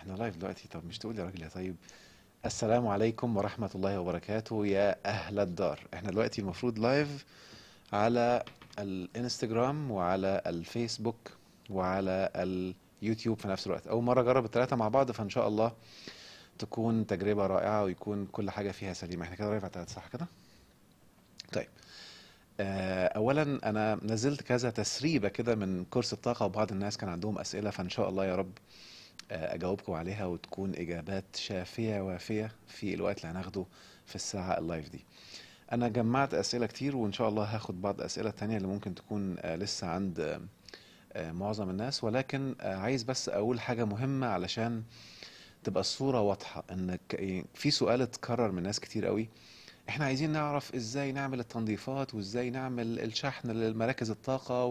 احنا لايف دلوقتي طب مش تقول يا راجل يا طيب السلام عليكم ورحمة الله وبركاته يا أهل الدار احنا دلوقتي المفروض لايف على الانستجرام وعلى الفيسبوك وعلى اليوتيوب في نفس الوقت أول مرة أجرب الثلاثة مع بعض فإن شاء الله تكون تجربة رائعة ويكون كل حاجة فيها سليمة احنا كده لايف على الثلاثة صح كده؟ طيب آه، اولا انا نزلت كذا تسريبه كده من كورس الطاقه وبعض الناس كان عندهم اسئله فان شاء الله يا رب آه، اجاوبكم عليها وتكون اجابات شافيه وافيه في الوقت اللي هناخده في الساعه اللايف دي انا جمعت اسئله كتير وان شاء الله هاخد بعض الاسئله التانية اللي ممكن تكون آه، لسه عند آه، آه، معظم الناس ولكن آه، عايز بس اقول حاجه مهمه علشان تبقى الصوره واضحه ان ك- في سؤال اتكرر من ناس كتير قوي احنا عايزين نعرف ازاي نعمل التنظيفات وازاي نعمل الشحن لمراكز الطاقة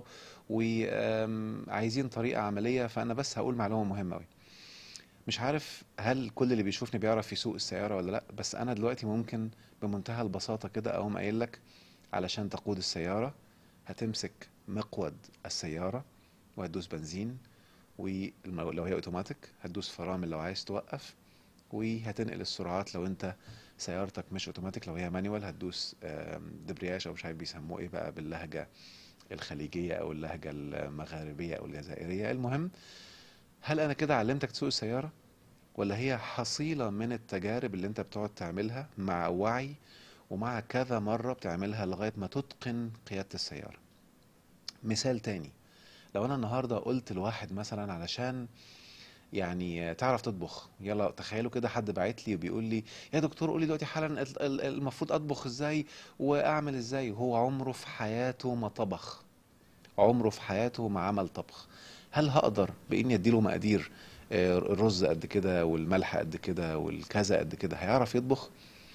وعايزين طريقة عملية فانا بس هقول معلومة مهمة قوي مش عارف هل كل اللي بيشوفني بيعرف يسوق السيارة ولا لا بس انا دلوقتي ممكن بمنتهى البساطة كده اقوم قايل لك علشان تقود السيارة هتمسك مقود السيارة وهتدوس بنزين ولو هي اوتوماتيك هتدوس فرامل لو عايز توقف وهتنقل السرعات لو انت سيارتك مش اوتوماتيك لو هي مانيوال هتدوس آم، دبرياج او مش عارف بيسموه ايه بقى باللهجة الخليجية او اللهجة المغاربية او الجزائرية المهم هل انا كده علمتك تسوق السيارة ولا هي حصيلة من التجارب اللي انت بتقعد تعملها مع وعي ومع كذا مرة بتعملها لغاية ما تتقن قيادة السيارة مثال تاني لو انا النهاردة قلت لواحد مثلا علشان يعني تعرف تطبخ يلا تخيلوا كده حد باعت لي وبيقول لي يا دكتور قولي دلوقتي حالا ال- ال- المفروض اطبخ ازاي واعمل ازاي هو عمره في حياته ما طبخ عمره في حياته ما عمل طبخ هل هقدر باني اديله مقادير آه، الرز قد كده والملح قد كده والكذا قد كده هيعرف يطبخ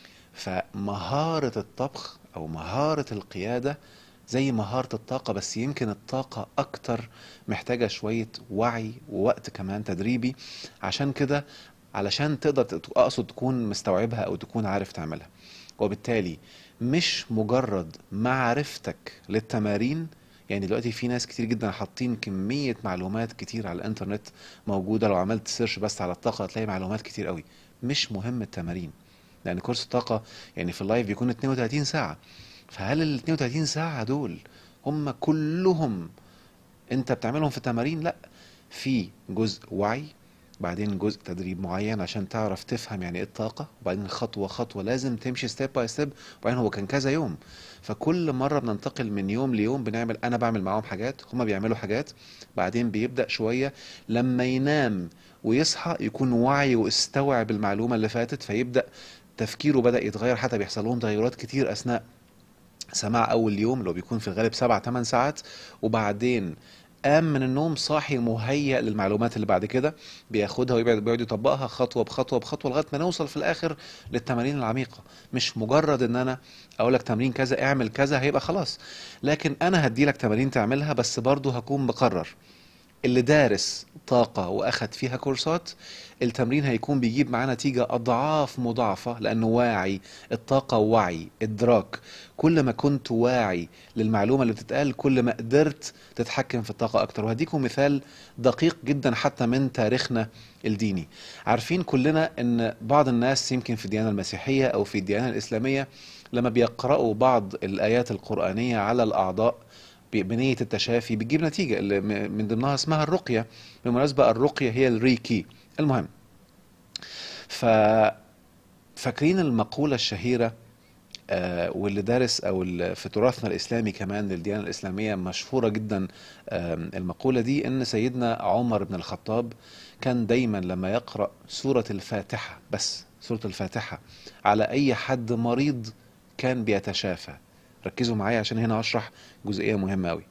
فمهارة الطبخ أو مهارة القيادة زي مهارة الطاقة بس يمكن الطاقة أكتر محتاجة شوية وعي ووقت كمان تدريبي عشان كده علشان تقدر ت- أقصد تكون مستوعبها أو تكون عارف تعملها وبالتالي مش مجرد معرفتك للتمارين يعني دلوقتي في ناس كتير جدا حاطين كمية معلومات كتير على الانترنت موجودة لو عملت سيرش بس على الطاقة هتلاقي معلومات كتير قوي مش مهم التمارين لان كورس الطاقه يعني في اللايف بيكون 32 ساعه فهل ال 32 ساعه دول هم كلهم انت بتعملهم في تمارين لا في جزء وعي بعدين جزء تدريب معين عشان تعرف تفهم يعني ايه الطاقة وبعدين خطوة خطوة لازم تمشي ستيب باي ستيب وبعدين هو كان كذا يوم فكل مرة بننتقل من يوم ليوم بنعمل انا بعمل معاهم حاجات هما بيعملوا حاجات بعدين بيبدأ شوية لما ينام ويصحى يكون وعي واستوعب المعلومة اللي فاتت فيبدأ تفكيره بدأ يتغير حتى بيحصل لهم تغيرات كتير أثناء سماع اول يوم اللي هو بيكون في الغالب سبع ثمان ساعات وبعدين قام من النوم صاحي مهيأ للمعلومات اللي بعد كده بياخدها ويبعد بيقعد يطبقها خطوه بخطوه بخطوه لغايه ما نوصل في الاخر للتمارين العميقه مش مجرد ان انا اقول لك تمرين كذا اعمل كذا هيبقى خلاص لكن انا هدي لك تمارين تعملها بس برضه هكون مقرر اللي دارس طاقة وأخد فيها كورسات التمرين هيكون بيجيب معاه نتيجة أضعاف مضاعفة لأنه واعي الطاقة وعي إدراك كل ما كنت واعي للمعلومة اللي بتتقال كل ما قدرت تتحكم في الطاقة أكتر وهديكم مثال دقيق جدا حتى من تاريخنا الديني عارفين كلنا أن بعض الناس يمكن في الديانة المسيحية أو في الديانة الإسلامية لما بيقرأوا بعض الآيات القرآنية على الأعضاء ب- بنية التشافي بتجيب نتيجة اللي م- من ضمنها اسمها الرقية بالمناسبة الرقية هي الريكي المهم ف فاكرين المقولة الشهيرة آه، واللي دارس او ال- في تراثنا الاسلامي كمان للديانه الاسلاميه مشهوره جدا آم، المقوله دي ان سيدنا عمر بن الخطاب كان دايما لما يقرا سوره الفاتحه بس سوره الفاتحه على اي حد مريض كان بيتشافى ركزوا معايا عشان هنا اشرح جزئيه مهمه قوي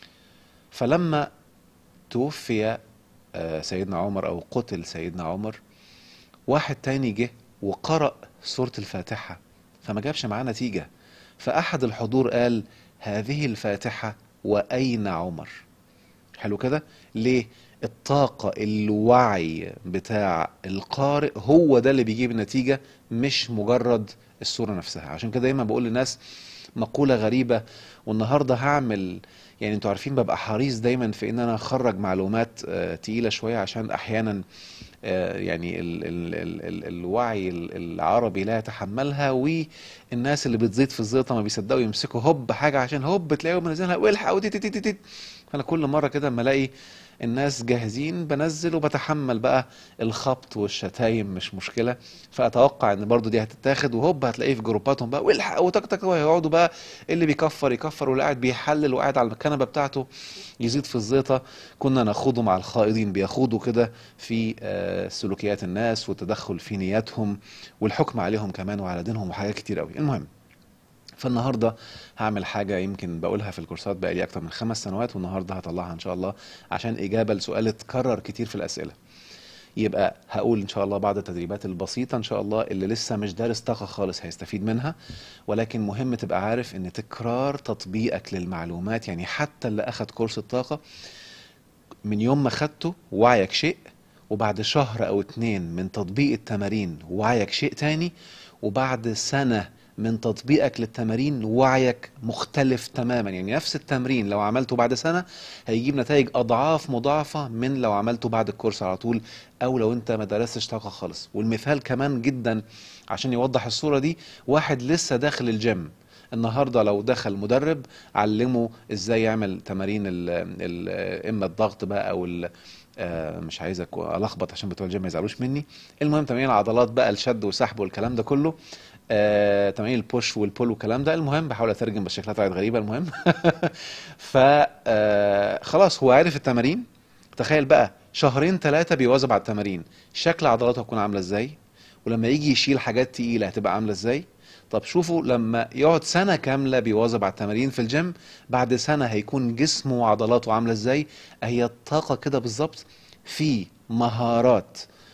فلما توفي آه، سيدنا عمر او قتل سيدنا عمر واحد تاني جه وقرأ سورة الفاتحة فما جابش معاه نتيجة فأحد الحضور قال هذه الفاتحة وأين عمر حلو كده ليه الطاقة الوعي بتاع القارئ هو ده اللي بيجيب النتيجة مش مجرد الصورة نفسها عشان كده دايما بقول للناس مقولة غريبة والنهاردة هعمل يعني انتوا عارفين ببقى حريص دايما في ان انا اخرج معلومات آه، تقيلة شوية عشان احيانا آه، يعني ال ال ال ال الوعي ال- العربي لا يتحملها والناس اللي بتزيد في الزيطه ما بيصدقوا يمسكوا هوب حاجه عشان هوب تلاقيهم منزلها والحق ودي تي تي تي تي. فانا كل مره كده اما الاقي الناس جاهزين بنزل وبتحمل بقى الخبط والشتايم مش مشكله فاتوقع ان برضو دي هتتاخد وهوب هتلاقيه في جروباتهم بقى والحق وتك تك وهيقعدوا بقى اللي بيكفر يكفر واللي قاعد بيحلل وقاعد على الكنبه بتاعته يزيد في الزيطه كنا نخوضه مع الخائضين بيخوضوا كده في آه، سلوكيات الناس والتدخل في نياتهم والحكم عليهم كمان وعلى دينهم وحاجات كتير قوي المهم فالنهارده هعمل حاجه يمكن بقولها في الكورسات بقالي اكتر من خمس سنوات والنهارده هطلعها ان شاء الله عشان اجابه لسؤال اتكرر كتير في الاسئله يبقى هقول ان شاء الله بعض التدريبات البسيطه ان شاء الله اللي لسه مش دارس طاقه خالص هيستفيد منها ولكن مهم تبقى عارف ان تكرار تطبيقك للمعلومات يعني حتى اللي اخد كورس الطاقه من يوم ما خدته وعيك شيء وبعد شهر او اتنين من تطبيق التمارين وعيك شيء تاني وبعد سنة من تطبيقك للتمارين وعيك مختلف تماما يعني نفس التمرين لو عملته بعد سنة هيجيب نتائج اضعاف مضاعفة من لو عملته بعد الكورس على طول او لو انت ما درستش طاقة خالص والمثال كمان جدا عشان يوضح الصورة دي واحد لسه داخل الجيم النهارده لو دخل مدرب علمه ازاي يعمل تمارين ال ال اما الضغط بقى او ال آه، مش عايزك الخبط عشان بتوع الجيم ما يزعلوش مني المهم تمارين العضلات بقى الشد والسحب والكلام ده كله آه، تمارين البوش والبول والكلام ده المهم بحاول اترجم بس شكلها طلعت غريبه المهم ف آه، خلاص هو عارف التمارين تخيل بقى شهرين ثلاثه بيواظب على التمارين شكل عضلاته هتكون عامله ازاي ولما يجي يشيل حاجات تقيله هتبقى عامله ازاي طب شوفوا لما يقعد سنة كاملة بيواظب على التمارين في الجيم بعد سنة هيكون جسمه وعضلاته عاملة ازاي هي الطاقة كده بالظبط في مهارات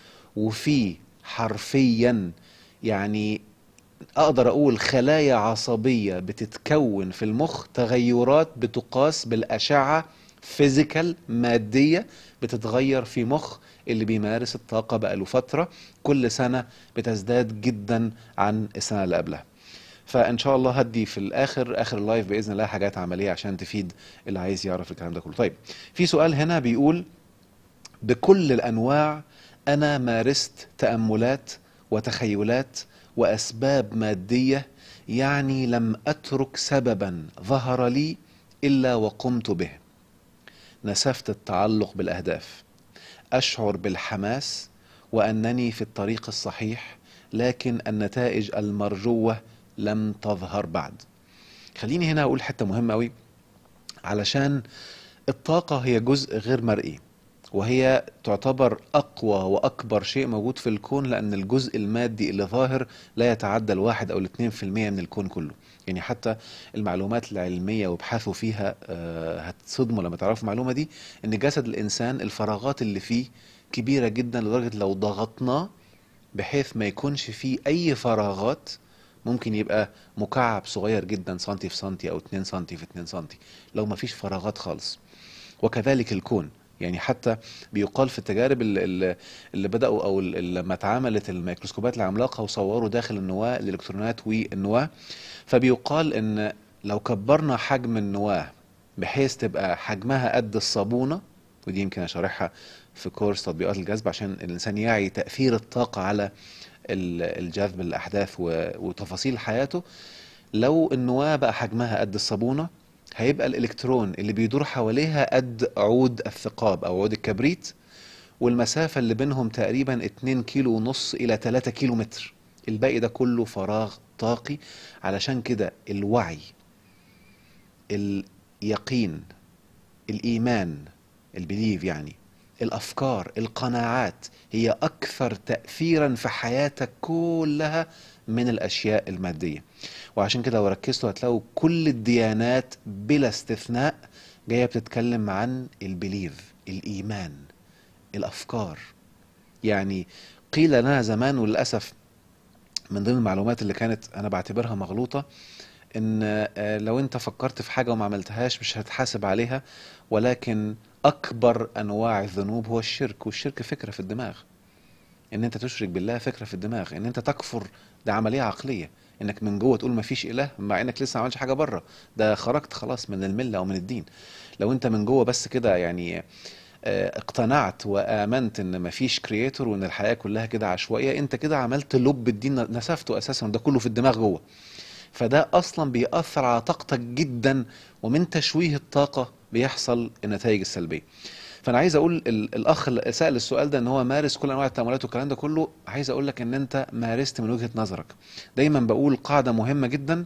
وفي حرفيا يعني اقدر اقول خلايا عصبية بتتكون في المخ تغيرات بتقاس بالاشعة فيزيكال مادية بتتغير في مخ اللي بيمارس الطاقة بقاله فترة كل سنة بتزداد جدا عن السنة اللي قبلها فان شاء الله هدي في الاخر اخر اللايف باذن الله حاجات عمليه عشان تفيد اللي عايز يعرف الكلام ده كله طيب في سؤال هنا بيقول بكل الانواع انا مارست تاملات وتخيلات واسباب ماديه يعني لم اترك سببا ظهر لي الا وقمت به نسفت التعلق بالاهداف اشعر بالحماس وانني في الطريق الصحيح لكن النتائج المرجوه لم تظهر بعد خليني هنا اقول حته مهمه قوي علشان الطاقه هي جزء غير مرئي وهي تعتبر اقوى واكبر شيء موجود في الكون لان الجزء المادي اللي ظاهر لا يتعدى الواحد او الاثنين في المية من الكون كله يعني حتى المعلومات العلمية وابحاثوا فيها آه، هتصدموا لما تعرفوا المعلومة دي ان جسد الانسان الفراغات اللي فيه كبيرة جدا لدرجة لو ضغطناه بحيث ما يكونش فيه اي فراغات ممكن يبقى مكعب صغير جدا سنتي في سنتي او 2 سنتي في 2 سنتي لو ما فيش فراغات خالص وكذلك الكون يعني حتى بيقال في التجارب اللي, اللي- اللي بدأوا او اللي لما اتعملت الميكروسكوبات العملاقة وصوروا داخل النواة الالكترونات والنواة فبيقال ان لو كبرنا حجم النواة بحيث تبقى حجمها قد الصابونة ودي يمكن اشرحها في كورس تطبيقات الجذب عشان الانسان يعي تأثير الطاقة على ال- الجذب الاحداث و- وتفاصيل حياته لو النواة بقى حجمها قد الصابونة هيبقى الإلكترون اللي بيدور حواليها قد عود الثقاب أو عود الكبريت والمسافة اللي بينهم تقريبا 2 كيلو ونص إلى 3 كيلو متر الباقي ده كله فراغ طاقي علشان كده الوعي اليقين الإيمان البليف يعني الأفكار القناعات هي أكثر تأثيرا في حياتك كلها من الأشياء المادية وعشان كده لو ركزتوا هتلاقوا كل الديانات بلا استثناء جاية بتتكلم عن البليف الإيمان الأفكار يعني قيل لنا زمان وللأسف من ضمن المعلومات اللي كانت أنا بعتبرها مغلوطة ان آه، لو انت فكرت في حاجة وما عملتهاش مش هتحاسب عليها ولكن اكبر انواع الذنوب هو الشرك والشرك فكرة في الدماغ ان انت تشرك بالله فكرة في الدماغ ان انت تكفر ده عملية عقلية انك من جوه تقول ما فيش اله مع انك لسه ما عملتش حاجة بره ده خرجت خلاص من الملة او من الدين لو انت من جوه بس كده يعني آه، اقتنعت وامنت ان مفيش كرياتور وان الحياه كلها كده عشوائيه انت كده عملت لب الدين نسفته اساسا ده كله في الدماغ جوه فده اصلا بيأثر على طاقتك جدا ومن تشويه الطاقه بيحصل النتائج السلبيه فانا عايز اقول ال- الاخ اللي سال السؤال ده ان هو مارس كل انواع التأملات والكلام ده كله عايز اقول لك ان انت مارست من وجهة نظرك دايما بقول قاعدة مهمة جدا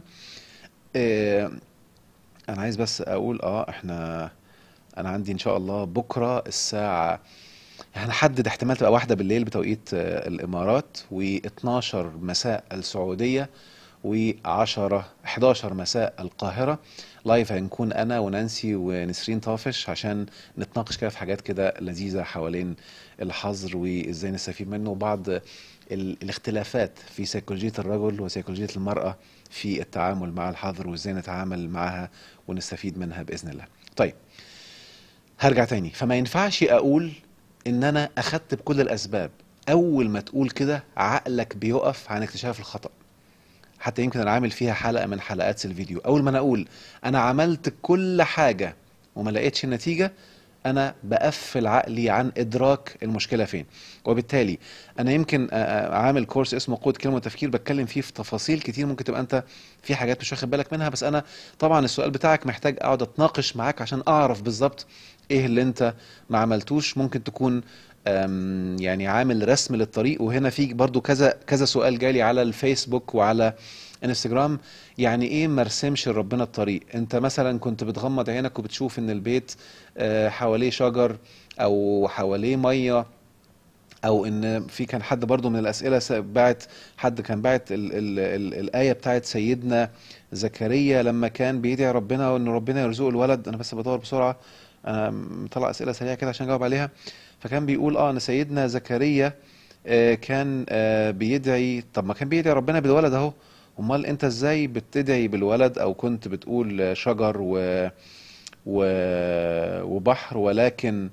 آه، انا عايز بس اقول اه احنا انا عندي ان شاء الله بكرة الساعة هنحدد احتمال تبقى واحدة بالليل بتوقيت آه، الامارات و12 مساء السعودية و10 11 مساء القاهرة لايف هنكون انا ونانسي ونسرين طافش عشان نتناقش كده في حاجات كده لذيذة حوالين الحظر وازاي نستفيد منه وبعض ال- الاختلافات في سيكولوجية الرجل وسيكولوجية المرأة في التعامل مع الحظر وازاي نتعامل معها ونستفيد منها بإذن الله طيب هرجع تاني فما ينفعش اقول ان انا اخدت بكل الاسباب اول ما تقول كده عقلك بيقف عن اكتشاف الخطأ حتى يمكن انا عامل فيها حلقة من حلقات الفيديو اول ما انا اقول انا عملت كل حاجة وما لقيتش النتيجة انا بقفل عقلي عن ادراك المشكلة فين وبالتالي انا يمكن آه، آه، عامل كورس اسمه قوة كلمة وتفكير بتكلم فيه في تفاصيل كتير ممكن تبقى انت في حاجات مش واخد بالك منها بس انا طبعا السؤال بتاعك محتاج اقعد اتناقش معاك عشان اعرف بالظبط ايه اللي انت ما عملتوش ممكن تكون أم، يعني عامل رسم للطريق وهنا في برضو كذا كذا سؤال جالي على الفيسبوك وعلى انستجرام يعني ايه ما رسمش لربنا الطريق انت مثلا كنت بتغمض عينك وبتشوف ان البيت آه، حواليه شجر او حواليه ميه او ان في كان حد برضو من الاسئله س- باعت حد كان باعت ال ال ال الايه بتاعت سيدنا زكريا لما كان بيدعي ربنا وان ربنا يرزقه الولد انا بس بدور بسرعه انا مطلع اسئله سريعه كده عشان اجاوب عليها فكان بيقول اه ان سيدنا زكريا آه، كان آه، بيدعي طب ما كان بيدعي ربنا بالولد اهو امال انت ازاي بتدعي بالولد او كنت بتقول آه، شجر و و وبحر ولكن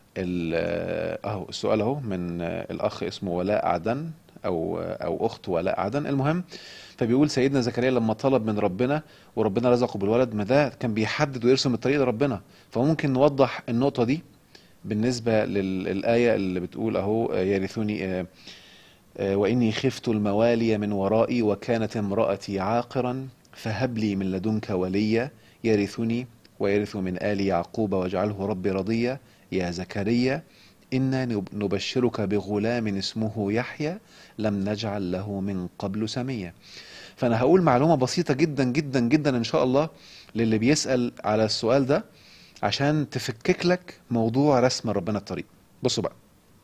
ال- اهو السؤال اهو من آه، الاخ اسمه ولاء عدن او او اخت ولاء عدن المهم فبيقول سيدنا زكريا لما طلب من ربنا وربنا رزقه بالولد ما ده كان بيحدد ويرسم الطريق لربنا فممكن نوضح النقطة دي بالنسبة للآية اللي بتقول اهو آه، يرثني آه، آه، وإني خفت الموالي من ورائي وكانت امرأتي عاقرا فهب لي من لدنك وليا يرثني ويرث من آل يعقوب واجعله ربي رضيا يا زكريا إنا نب- نبشرك بغلام اسمه يحيى لم نجعل له من قبل سميا فأنا هقول معلومة بسيطة جدا جدا جدا إن شاء الله للي بيسأل على السؤال ده عشان تفكك لك موضوع رسم ربنا الطريق بصوا بقى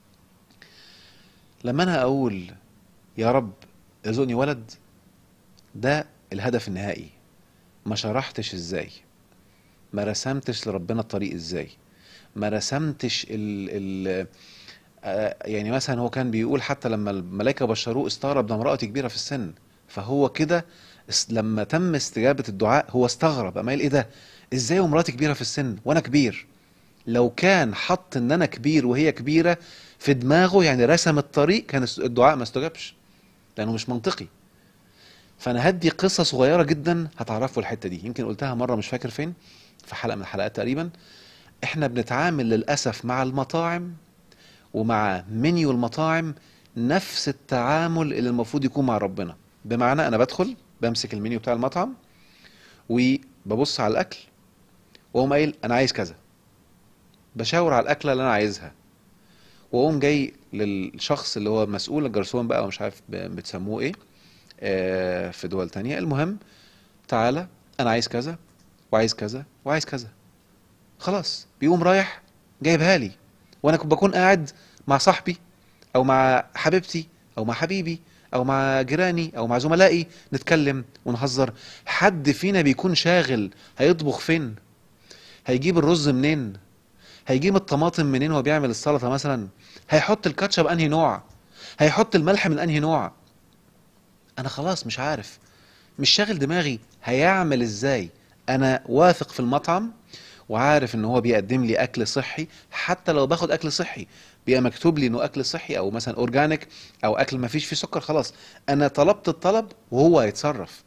لما انا اقول يا رب ارزقني ولد ده الهدف النهائي ما شرحتش ازاي ما رسمتش لربنا الطريق ازاي ما رسمتش ال ال آه، يعني مثلا هو كان بيقول حتى لما الملائكة بشروه استغرب ده امرأتي كبيرة في السن فهو كده اس- لما تم استجابة الدعاء هو استغرب قام قال ايه ده ازاي ومراتي كبيرة في السن وانا كبير لو كان حط ان انا كبير وهي كبيرة في دماغه يعني رسم الطريق كان الس- الدعاء ما استجابش لانه مش منطقي فانا هدي قصة صغيرة جدا هتعرفوا الحتة دي يمكن قلتها مرة مش فاكر فين في حلقة من الحلقات تقريبا احنا بنتعامل للأسف مع المطاعم ومع منيو المطاعم نفس التعامل اللي المفروض يكون مع ربنا بمعنى انا بدخل بمسك المنيو بتاع المطعم وببص على الاكل واقوم قايل انا عايز كذا بشاور على الاكله اللي انا عايزها واقوم جاي للشخص اللي هو مسؤول الجرسون بقى ومش عارف ب- بتسموه ايه آه، في دول تانية المهم تعالى انا عايز كذا وعايز كذا وعايز كذا خلاص بيقوم رايح جايبها لي وانا كنت بكون قاعد مع صاحبي او مع حبيبتي او مع حبيبي او مع جيراني او مع زملائي نتكلم ونهزر حد فينا بيكون شاغل هيطبخ فين هيجيب الرز منين هيجيب الطماطم منين وهو بيعمل السلطة مثلا هيحط الكاتشب انهي نوع هيحط الملح من انهي نوع انا خلاص مش عارف مش شاغل دماغي هيعمل ازاي انا واثق في المطعم وعارف ان هو بيقدم لي اكل صحي حتى لو باخد اكل صحي بيبقى مكتوب لي انه اكل صحي او مثلا اورجانيك او اكل ما فيش فيه سكر خلاص انا طلبت الطلب وهو هيتصرف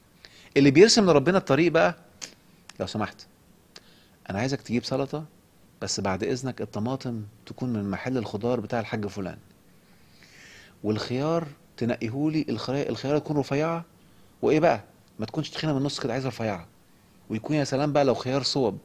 اللي بيرسم لربنا الطريق بقى لو سمحت انا عايزك تجيب سلطة بس بعد اذنك الطماطم تكون من محل الخضار بتاع الحاج فلان والخيار تنقيهولي الخيار الخيار تكون رفيعه وايه بقى ما تكونش تخينه من النص كده عايزها رفيعه ويكون يا سلام بقى لو خيار صوب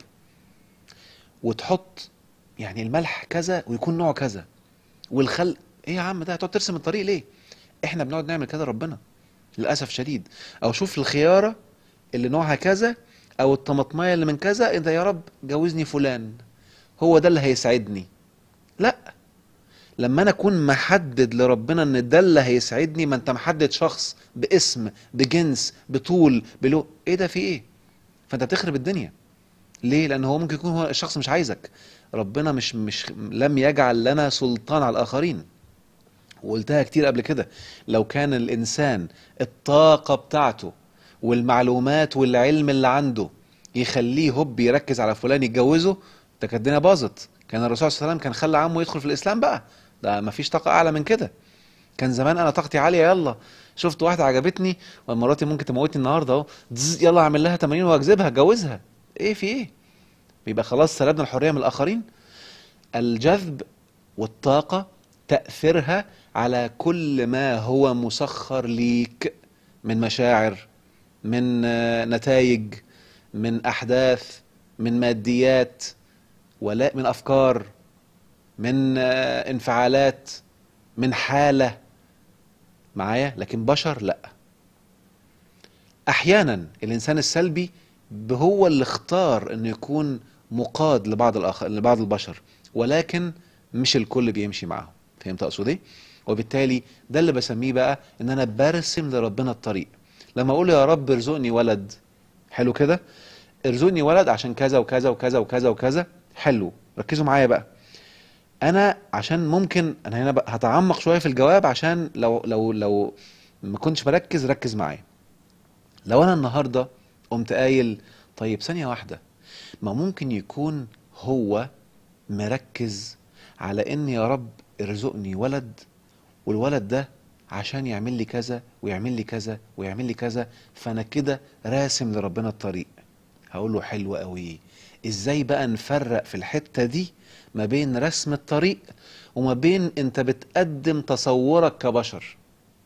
وتحط يعني الملح كذا ويكون نوعه كذا والخل ايه يا عم ده هتقعد ترسم الطريق ليه احنا بنقعد نعمل كده ربنا للاسف شديد او شوف الخياره اللي نوعها كذا او الطماطمايه اللي من كذا انت يا رب جوزني فلان هو ده اللي هيسعدني لا لما انا اكون محدد لربنا ان ده اللي هيسعدني ما انت محدد شخص باسم بجنس بطول بلو ايه ده في ايه فانت بتخرب الدنيا ليه لان هو ممكن يكون هو الشخص مش عايزك ربنا مش مش لم يجعل لنا سلطان على الاخرين وقلتها كتير قبل كده لو كان الانسان الطاقه بتاعته والمعلومات والعلم اللي عنده يخليه هوب يركز على فلان يتجوزه ده كانت الدنيا باظت كان الرسول صلى الله عليه وسلم كان خلى عمه يدخل في الاسلام بقى ده مفيش طاقه اعلى من كده كان زمان انا طاقتي عاليه يلا شفت واحده عجبتني ومراتي ممكن تموتني النهارده اهو دز، يلا اعمل لها تمارين واجذبها اتجوزها ايه في ايه بيبقى خلاص سلبنا الحريه من الاخرين الجذب والطاقه تاثيرها على كل ما هو مسخر ليك من مشاعر من نتائج من احداث من ماديات ولا من افكار من آه، انفعالات من حاله معايا لكن بشر لا احيانا الانسان السلبي هو اللي اختار انه يكون مقاد لبعض الآخر لبعض البشر ولكن مش الكل بيمشي معاهم فهمت اقصد ايه وبالتالي ده اللي بسميه بقى ان انا برسم لربنا الطريق لما اقول يا رب ارزقني ولد حلو كده ارزقني ولد عشان كذا وكذا وكذا وكذا وكذا حلو ركزوا معايا بقى انا عشان ممكن انا هنا بقى هتعمق شويه في الجواب عشان لو لو لو ما كنتش مركز ركز معايا لو انا النهارده قمت قايل طيب ثانيه واحده ما ممكن يكون هو مركز على ان يا رب ارزقني ولد والولد ده عشان يعمل لي كذا ويعمل لي كذا ويعمل لي كذا فانا كده راسم لربنا الطريق هقول له حلو قوي ازاي بقى نفرق في الحتة دي ما بين رسم الطريق وما بين انت بتقدم تصورك كبشر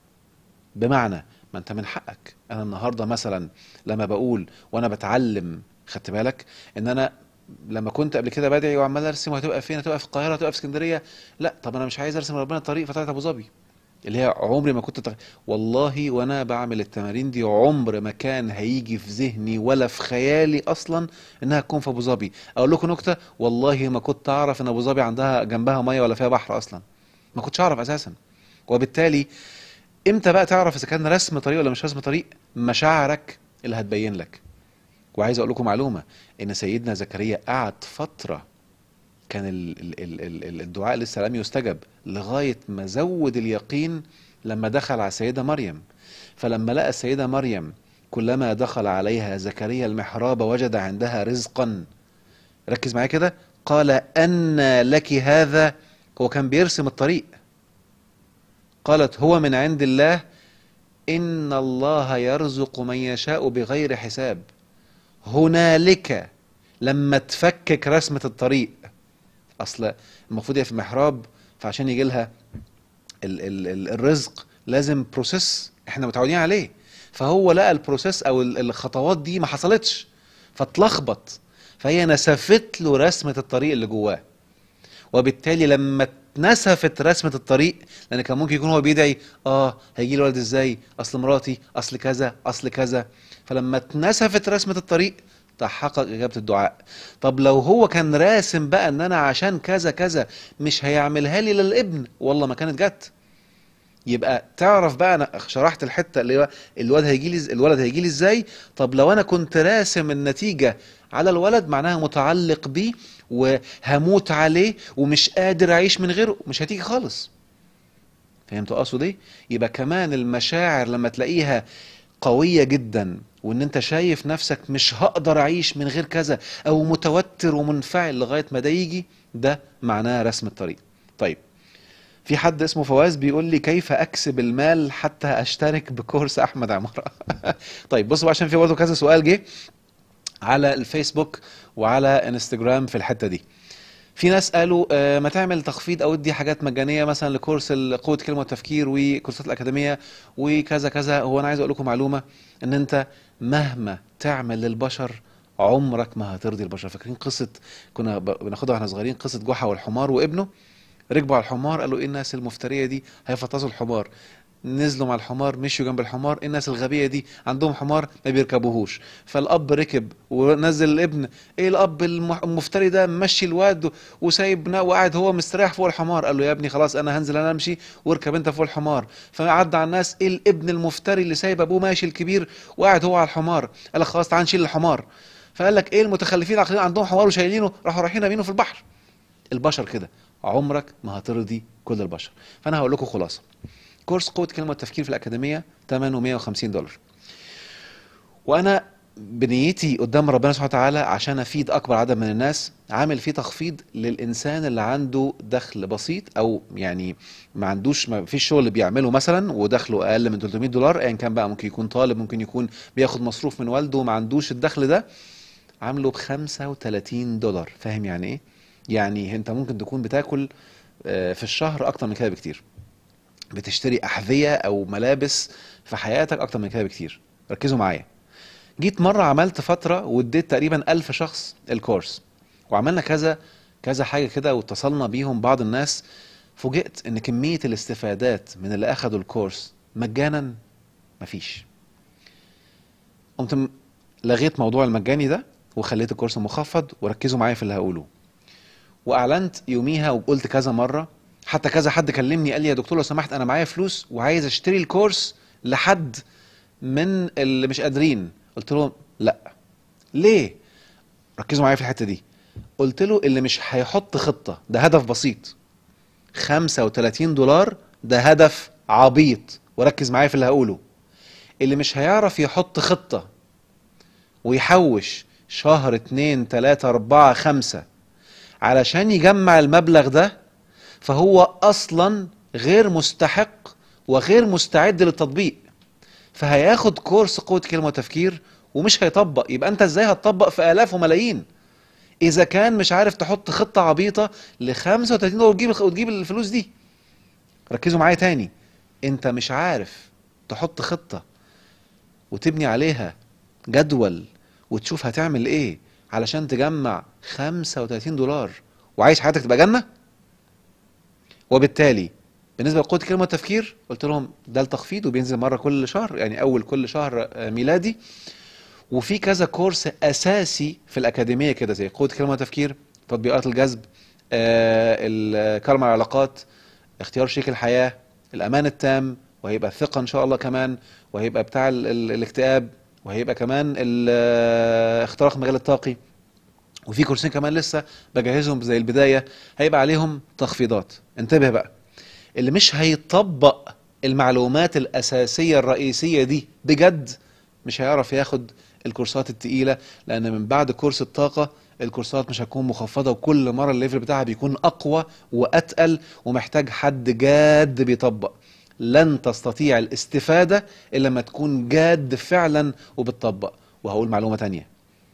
بمعنى ما انت من حقك انا النهارده مثلا لما بقول وانا بتعلم خدت بالك ان انا لما كنت قبل كده بدعي وعمال ارسم وهتبقى فين هتبقى في القاهره هتبقى في اسكندريه لا طب انا مش عايز ارسم ربنا الطريق فطلعت ابو ظبي اللي هي عمري ما كنت تغ... والله وانا بعمل التمارين دي عمر ما كان هيجي في ذهني ولا في خيالي اصلا انها تكون في ابو ظبي اقول لكم نكته والله ما كنت اعرف ان ابو ظبي عندها جنبها ميه ولا فيها بحر اصلا ما كنتش اعرف اساسا وبالتالي امتى بقى تعرف اذا كان رسم طريق ولا مش رسم طريق مشاعرك اللي هتبين لك وعايز اقول لكم معلومه ان سيدنا زكريا قعد فتره كان ال- ال- ال- ال- الدعاء لسه لم يستجب لغايه ما زود اليقين لما دخل على السيده مريم فلما لقى السيده مريم كلما دخل عليها زكريا المحراب وجد عندها رزقا ركز معايا كده قال أن لك هذا هو كان بيرسم الطريق قالت هو من عند الله إن الله يرزق من يشاء بغير حساب هنالك لما تفكك رسمة الطريق أصل المفروض هي في المحراب فعشان يجي لها ال ال ال الرزق لازم بروسيس احنا متعودين عليه فهو لقى البروسيس او ال- الخطوات دي ما حصلتش فاتلخبط فهي نسفت له رسمة الطريق اللي جواه وبالتالي لما اتنسفت رسمة الطريق لان كان ممكن يكون هو بيدعي اه هيجي لي ولد ازاي اصل مراتي اصل كذا اصل كذا فلما اتنسفت رسمة الطريق تحقق اجابة الدعاء طب لو هو كان راسم بقى ان انا عشان كذا كذا مش هيعملها لي للابن والله ما كانت جت يبقى تعرف بقى انا شرحت الحته اللي هو الولد هيجي لي الولد هيجي لي ازاي طب لو انا كنت راسم النتيجه على الولد معناها متعلق بيه وهموت عليه ومش قادر اعيش من غيره مش هتيجي خالص فهمت اقصد ايه يبقى كمان المشاعر لما تلاقيها قويه جدا وان انت شايف نفسك مش هقدر اعيش من غير كذا او متوتر ومنفعل لغايه ما ده يجي ده معناه رسم الطريق طيب في حد اسمه فواز بيقول لي كيف اكسب المال حتى اشترك بكورس احمد عمارة طيب بصوا بقى عشان في برضه كذا سؤال جه على الفيسبوك وعلى انستجرام في الحتة دي في ناس قالوا آه، ما تعمل تخفيض او ادي حاجات مجانيه مثلا لكورس ال- قوه كلمه والتفكير وكورسات الاكاديميه وكذا كذا هو انا عايز اقول لكم معلومه ان انت مهما تعمل للبشر عمرك ما هترضي البشر فاكرين قصه كنا ب- بناخدها واحنا صغيرين قصه جحا والحمار وابنه ركبوا على الحمار قالوا ايه الناس المفتريه دي هيفطسوا الحمار نزلوا مع الحمار مشوا جنب الحمار إيه الناس الغبيه دي عندهم حمار ما بيركبوهوش فالاب ركب ونزل الابن ايه الاب المح- المفتري ده مشي الواد وسايبنا وقاعد هو مستريح فوق الحمار قال له يا ابني خلاص انا هنزل انا امشي واركب انت فوق الحمار فعدى على الناس ايه الابن المفتري اللي سايب ابوه ماشي الكبير وقاعد هو على الحمار قال لك خلاص تعال نشيل الحمار فقال لك ايه المتخلفين العقليين عندهم حمار وشايلينه راحوا رايحين رامينه في البحر البشر كده عمرك ما هترضي كل البشر فانا هقول لكم خلاصه كورس قوه كلمه والتفكير في الاكاديميه ثمنه 150 دولار وانا بنيتي قدام ربنا سبحانه وتعالى عشان افيد اكبر عدد من الناس عامل فيه تخفيض للانسان اللي عنده دخل بسيط او يعني ما عندوش ما فيش شغل بيعمله مثلا ودخله اقل من 300 دولار ايا كان بقى ممكن يكون طالب ممكن يكون بياخد مصروف من والده وما عندوش الدخل ده عامله ب 35 دولار فاهم يعني ايه يعني انت ممكن تكون بتاكل آه، في الشهر اكتر من كده بكتير بتشتري احذيه او ملابس في حياتك اكتر من كده بكتير ركزوا معايا جيت مره عملت فتره واديت تقريبا ألف شخص الكورس وعملنا كذا كذا حاجه كده واتصلنا بيهم بعض الناس فوجئت ان كميه الاستفادات من اللي اخدوا الكورس مجانا مفيش قمت م- لغيت موضوع المجاني ده وخليت الكورس مخفض وركزوا معايا في اللي هقوله واعلنت يوميها وقلت كذا مره حتى كذا حد كلمني قال لي يا دكتور لو سمحت انا معايا فلوس وعايز اشتري الكورس لحد من اللي مش قادرين قلت لهم لا ليه ركزوا معايا في الحته دي قلت له اللي مش هيحط خطه ده هدف بسيط 35 دولار ده هدف عبيط وركز معايا في اللي هقوله اللي مش هيعرف يحط خطه ويحوش شهر اتنين تلاتة اربعة خمسة علشان يجمع المبلغ ده فهو اصلا غير مستحق وغير مستعد للتطبيق فهياخد كورس قوة كلمة وتفكير ومش هيطبق يبقى انت ازاي هتطبق في الاف وملايين اذا كان مش عارف تحط خطة عبيطة ل 35 دولار وتجيب وتجيب الفلوس دي ركزوا معايا تاني انت مش عارف تحط خطة وتبني عليها جدول وتشوف هتعمل ايه علشان تجمع 35 دولار وعايش حياتك تبقى جنة وبالتالي بالنسبه لقوه الكلمه والتفكير قلت لهم ده التخفيض وبينزل مره كل شهر يعني اول كل شهر آه، ميلادي وفي كذا كورس اساسي في الاكاديميه كده زي قوه الكلمه والتفكير تطبيقات الجذب آه، ال- كرم العلاقات اختيار شريك الحياه الامان التام وهيبقى الثقه ان شاء الله كمان وهيبقى بتاع ال- ال- الاكتئاب وهيبقى كمان ال- آه، اختراق المجال الطاقي وفي كورسين كمان لسه بجهزهم زي البدايه هيبقى عليهم تخفيضات انتبه بقى اللي مش هيطبق المعلومات الأساسية الرئيسية دي بجد مش هيعرف ياخد الكورسات التقيلة لأن من بعد كورس الطاقة الكورسات مش هتكون مخفضة وكل مرة الليفل بتاعها بيكون أقوى وأتقل ومحتاج حد جاد بيطبق لن تستطيع الاستفادة إلا لما تكون جاد فعلا وبتطبق وهقول معلومة تانية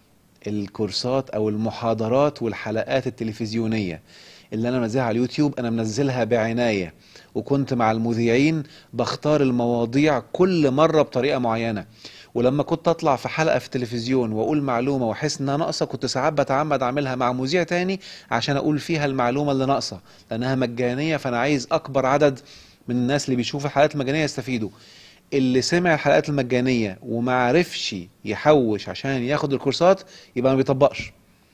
الكورسات او المحاضرات والحلقات التلفزيونيه اللي انا منزلها على اليوتيوب انا منزلها بعنايه وكنت مع المذيعين بختار المواضيع كل مره بطريقه معينه ولما كنت اطلع في حلقه في التلفزيون واقول معلومه واحس انها ناقصه كنت ساعات بتعمد اعملها مع مذيع تاني عشان اقول فيها المعلومه اللي ناقصه لانها مجانيه فانا عايز اكبر عدد من الناس اللي بيشوفوا الحلقات المجانيه يستفيدوا اللي سمع الحلقات المجانيه وما عرفش يحوش عشان ياخد الكورسات يبقى ما بيطبقش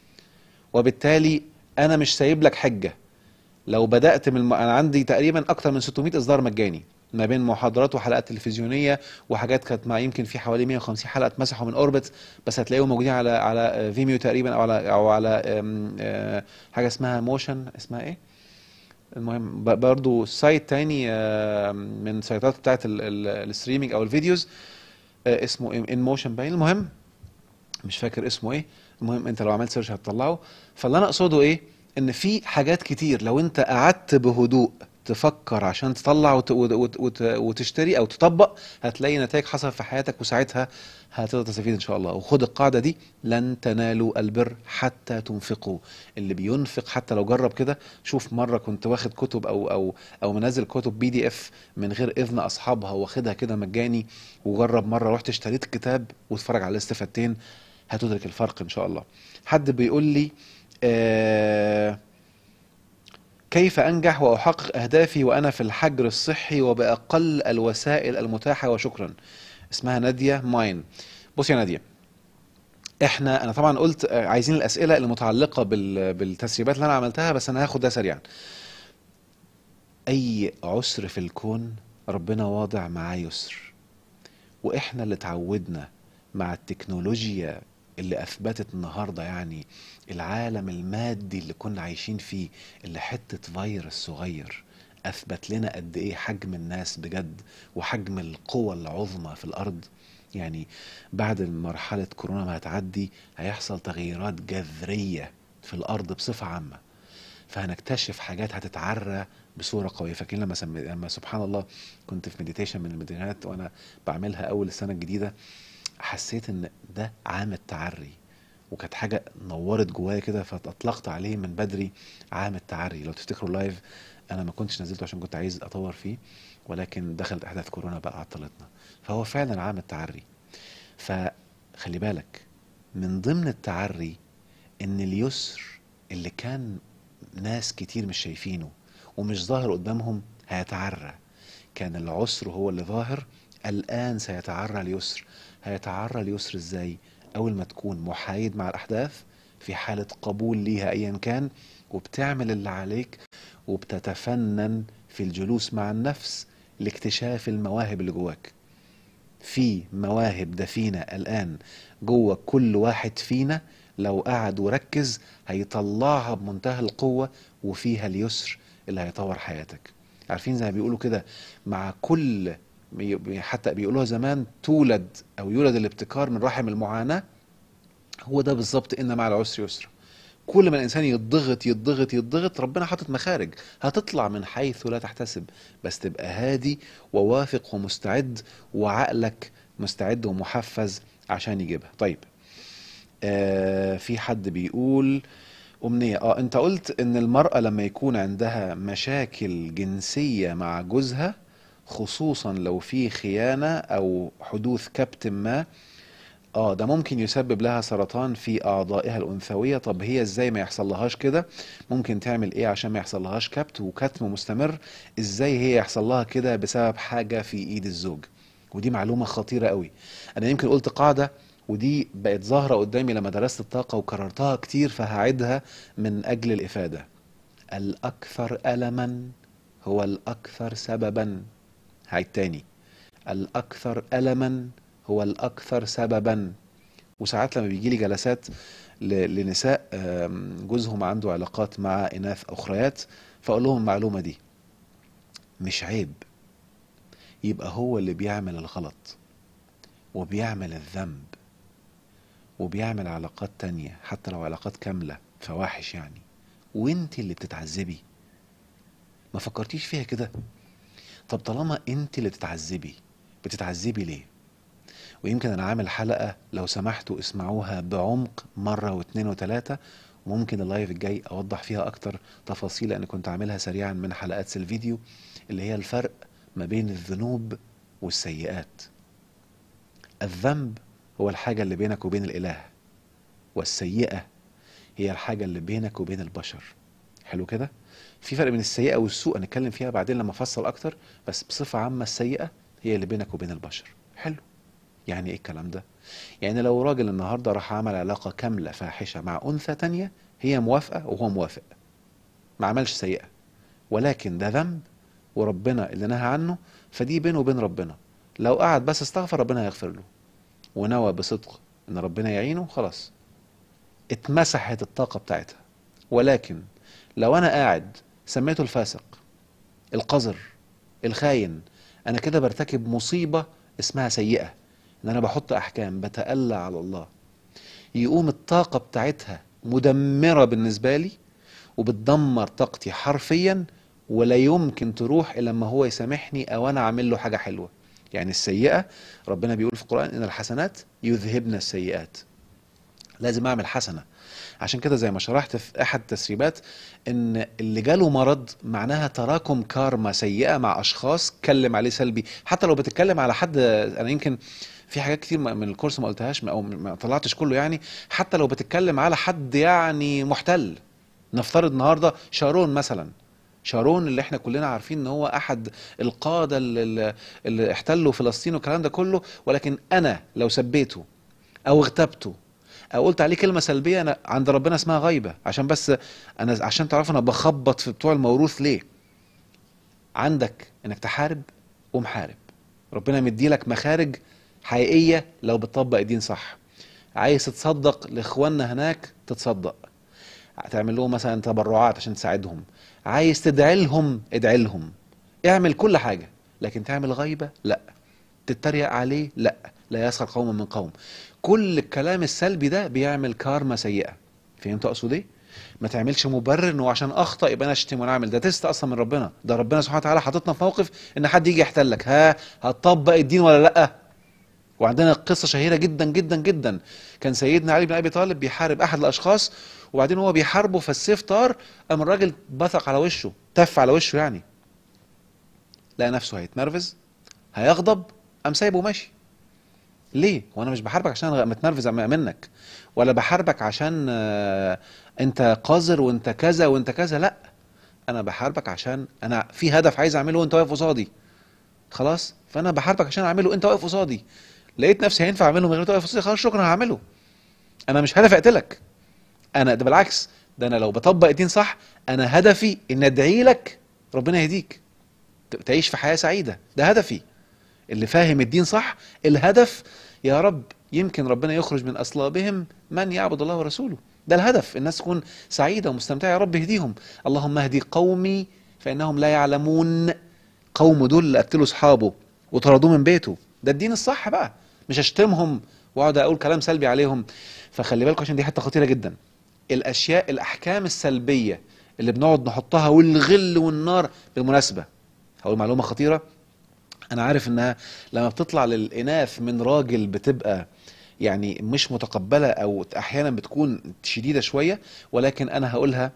وبالتالي انا مش سايب لك حجه لو بدات من الم... انا عندي تقريبا اكتر من 600 اصدار مجاني ما بين محاضرات وحلقات تلفزيونيه وحاجات كانت مع يمكن في حوالي 150 حلقه اتمسحوا من اوربت بس هتلاقيهم موجودين على على فيميو تقريبا او على او على أم، آه، حاجه اسمها موشن اسمها ايه المهم ب- برضو سايت تاني آه، من السايتات بتاعت ال- ال- الستريمينج او الفيديوز آه، اسمه ان موشن باين المهم مش فاكر اسمه ايه المهم انت لو عملت سيرش هتطلعه فاللي انا اقصده ايه ان في حاجات كتير لو انت قعدت بهدوء تفكر عشان تطلع وت... وت... وت... وت... وتشتري او تطبق هتلاقي نتائج حصلت في حياتك وساعتها هتقدر تستفيد ان شاء الله وخد القاعده دي لن تنالوا البر حتى تنفقوا اللي بينفق حتى لو جرب كده شوف مره كنت واخد كتب او او او منزل كتب بي دي اف من غير اذن اصحابها واخدها كده مجاني وجرب مره رحت اشتريت الكتاب واتفرج على الاستفادتين هتدرك الفرق ان شاء الله حد بيقول لي آه كيف أنجح وأحقق أهدافي وأنا في الحجر الصحي وبأقل الوسائل المتاحة وشكرا اسمها نادية ماين بص يا نادية احنا انا طبعا قلت آه، عايزين الاسئله المتعلقه بال... بالتسريبات اللي انا عملتها بس انا هاخد ده سريعا اي عسر في الكون ربنا واضع معاه يسر واحنا اللي اتعودنا مع التكنولوجيا اللي اثبتت النهارده يعني العالم المادي اللي كنا عايشين فيه اللي حته فيروس صغير اثبت لنا قد ايه حجم الناس بجد وحجم القوى العظمى في الارض يعني بعد مرحله كورونا ما هتعدي هيحصل تغييرات جذريه في الارض بصفه عامه فهنكتشف حاجات هتتعرى بصوره قويه فاكرين لما سم... لما سبحان الله كنت في مديتيشن من المدينات وانا بعملها اول السنه الجديده حسيت ان ده عام التعري وكانت حاجه نورت جوايا كده فاطلقت عليه من بدري عام التعري لو تفتكروا لايف انا ما كنتش نزلته عشان كنت عايز اطور فيه ولكن دخلت احداث كورونا بقى عطلتنا فهو فعلا عام التعري فخلي بالك من ضمن التعري ان اليسر اللي كان ناس كتير مش شايفينه ومش ظاهر قدامهم هيتعرى كان العسر هو اللي ظاهر الآن سيتعرى اليسر هيتعرى اليسر ازاي أول ما تكون محايد مع الأحداث في حالة قبول ليها أيا كان وبتعمل اللي عليك وبتتفنن في الجلوس مع النفس لاكتشاف المواهب اللي جواك في مواهب دفينة الآن جوه كل واحد فينا لو قعد وركز هيطلعها بمنتهى القوة وفيها اليسر اللي هيطور حياتك عارفين زي ما بيقولوا كده مع كل حتى بيقولوها زمان تولد او يولد الابتكار من رحم المعاناة هو ده بالظبط ان مع العسر يسرا كل ما الانسان يضغط يضغط يضغط ربنا حاطط مخارج هتطلع من حيث لا تحتسب بس تبقى هادي وواثق ومستعد وعقلك مستعد ومحفز عشان يجيبها طيب آه في حد بيقول أمنية اه انت قلت ان المرأة لما يكون عندها مشاكل جنسية مع جوزها خصوصا لو في خيانة او حدوث كبت ما اه ده ممكن يسبب لها سرطان في اعضائها الانثويه طب هي ازاي ما يحصل لهاش كده ممكن تعمل ايه عشان ما يحصل لهاش كبت وكتم مستمر ازاي هي يحصل لها كده بسبب حاجه في ايد الزوج ودي معلومه خطيره قوي انا يمكن قلت قاعده ودي بقت ظاهره قدامي لما درست الطاقه وكررتها كتير فهعيدها من اجل الافاده الاكثر الما هو الاكثر سببا هعيد تاني الاكثر الما هو الأكثر سببا وساعات لما بيجي لي جلسات ل- لنساء آم، جوزهم عنده علاقات مع إناث أخريات فأقول لهم المعلومة دي مش عيب يبقى هو اللي بيعمل الغلط وبيعمل الذنب وبيعمل علاقات تانية حتى لو علاقات كاملة فواحش يعني وانت اللي بتتعذبي ما فكرتيش فيها كده طب طالما انت اللي بتتعذبي بتتعذبي ليه ويمكن انا عامل حلقة لو سمحتوا اسمعوها بعمق مرة واثنين وثلاثة وممكن اللايف الجاي اوضح فيها اكتر تفاصيل لان كنت عاملها سريعا من حلقات الفيديو اللي هي الفرق ما بين الذنوب والسيئات الذنب هو الحاجة اللي بينك وبين الاله والسيئة هي الحاجة اللي بينك وبين البشر حلو كده في فرق بين السيئة والسوء هنتكلم فيها بعدين لما افصل اكتر بس بصفة عامة السيئة هي اللي بينك وبين البشر حلو يعني ايه الكلام ده يعني لو راجل النهارده راح عمل علاقة كاملة فاحشة مع أنثى تانية هي موافقة وهو موافق ما عملش سيئة ولكن ده ذنب وربنا اللي نهى عنه فدي بينه وبين ربنا لو قعد بس استغفر ربنا هيغفر له ونوى بصدق ان ربنا يعينه خلاص اتمسحت الطاقة بتاعتها ولكن لو انا قاعد سميته الفاسق القذر الخاين انا كده برتكب مصيبة اسمها سيئة ان انا بحط احكام بتألى على الله يقوم الطاقة بتاعتها مدمرة بالنسبة لي وبتدمر طاقتي حرفيا ولا يمكن تروح الا لما هو يسامحني او انا اعمل له حاجه حلوه يعني السيئه ربنا بيقول في القران ان الحسنات يذهبن السيئات لازم اعمل حسنه عشان كده زي ما شرحت في احد التسريبات ان اللي جاله مرض معناها تراكم كارما سيئه مع اشخاص اتكلم عليه سلبي حتى لو بتتكلم على حد انا يمكن في حاجات كتير من الكورس ما قلتهاش او ما طلعتش كله يعني حتى لو بتتكلم على حد يعني محتل نفترض النهارده شارون مثلا شارون اللي احنا كلنا عارفين ان هو احد القاده اللي, اللي احتلوا فلسطين والكلام ده كله ولكن انا لو سبيته او اغتبته او قلت عليه كلمه سلبيه انا عند ربنا اسمها غيبه عشان بس انا عشان تعرفوا انا بخبط في بتوع الموروث ليه عندك انك تحارب ومحارب ربنا مديلك مخارج حقيقيه لو بتطبق الدين صح عايز تتصدق لاخواننا هناك تتصدق تعمل لهم مثلا تبرعات عشان تساعدهم عايز تدعي لهم ادعي لهم اعمل كل حاجه لكن تعمل غيبه لا تتريق عليه لا لا يسخر قوم من قوم كل الكلام السلبي ده بيعمل كارما سيئه فهمت اقصد ايه ما تعملش مبرر انه عشان اخطا يبقى انا اشتم ونعمل ده تست اصلا من ربنا ده ربنا سبحانه وتعالى حاططنا في موقف ان حد يجي يحتلك ها هتطبق الدين ولا لا وعندنا قصه شهيره جدا جدا جدا كان سيدنا علي بن ابي طالب بيحارب احد الاشخاص وبعدين هو بيحاربه فالسيف طار قام الراجل بثق على وشه تف على وشه يعني لقى نفسه هيتنرفز هيغضب قام سايبه ماشي ليه وانا مش بحاربك عشان انا متنرفز منك ولا بحاربك عشان آه، انت قذر وانت كذا وانت كذا لا انا بحاربك عشان انا في هدف عايز اعمله وانت واقف قصادي خلاص فانا بحاربك عشان اعمله انت واقف قصادي لقيت نفسي هينفع اعمله من غير واقف قصادي خلاص شكرا هعمله انا مش هدفي اقتلك انا ده بالعكس ده انا لو بطبق الدين صح انا هدفي ان ادعي لك ربنا يهديك تعيش في حياه سعيده ده هدفي اللي فاهم الدين صح الهدف يا رب يمكن ربنا يخرج من اصلابهم من يعبد الله ورسوله ده الهدف الناس تكون سعيده ومستمتعه يا رب اهديهم اللهم اهدي قومي فانهم لا يعلمون قوم دول اللي قتلوا اصحابه وطردوه من بيته ده الدين الصح بقى مش اشتمهم واقعد اقول كلام سلبي عليهم فخلي بالكم عشان دي حته خطيره جدا الاشياء الاحكام السلبيه اللي بنقعد نحطها والغل والنار بالمناسبه هقول معلومه خطيره انا عارف انها لما بتطلع للاناث من راجل بتبقى يعني مش متقبله او احيانا بتكون شديده شويه ولكن انا هقولها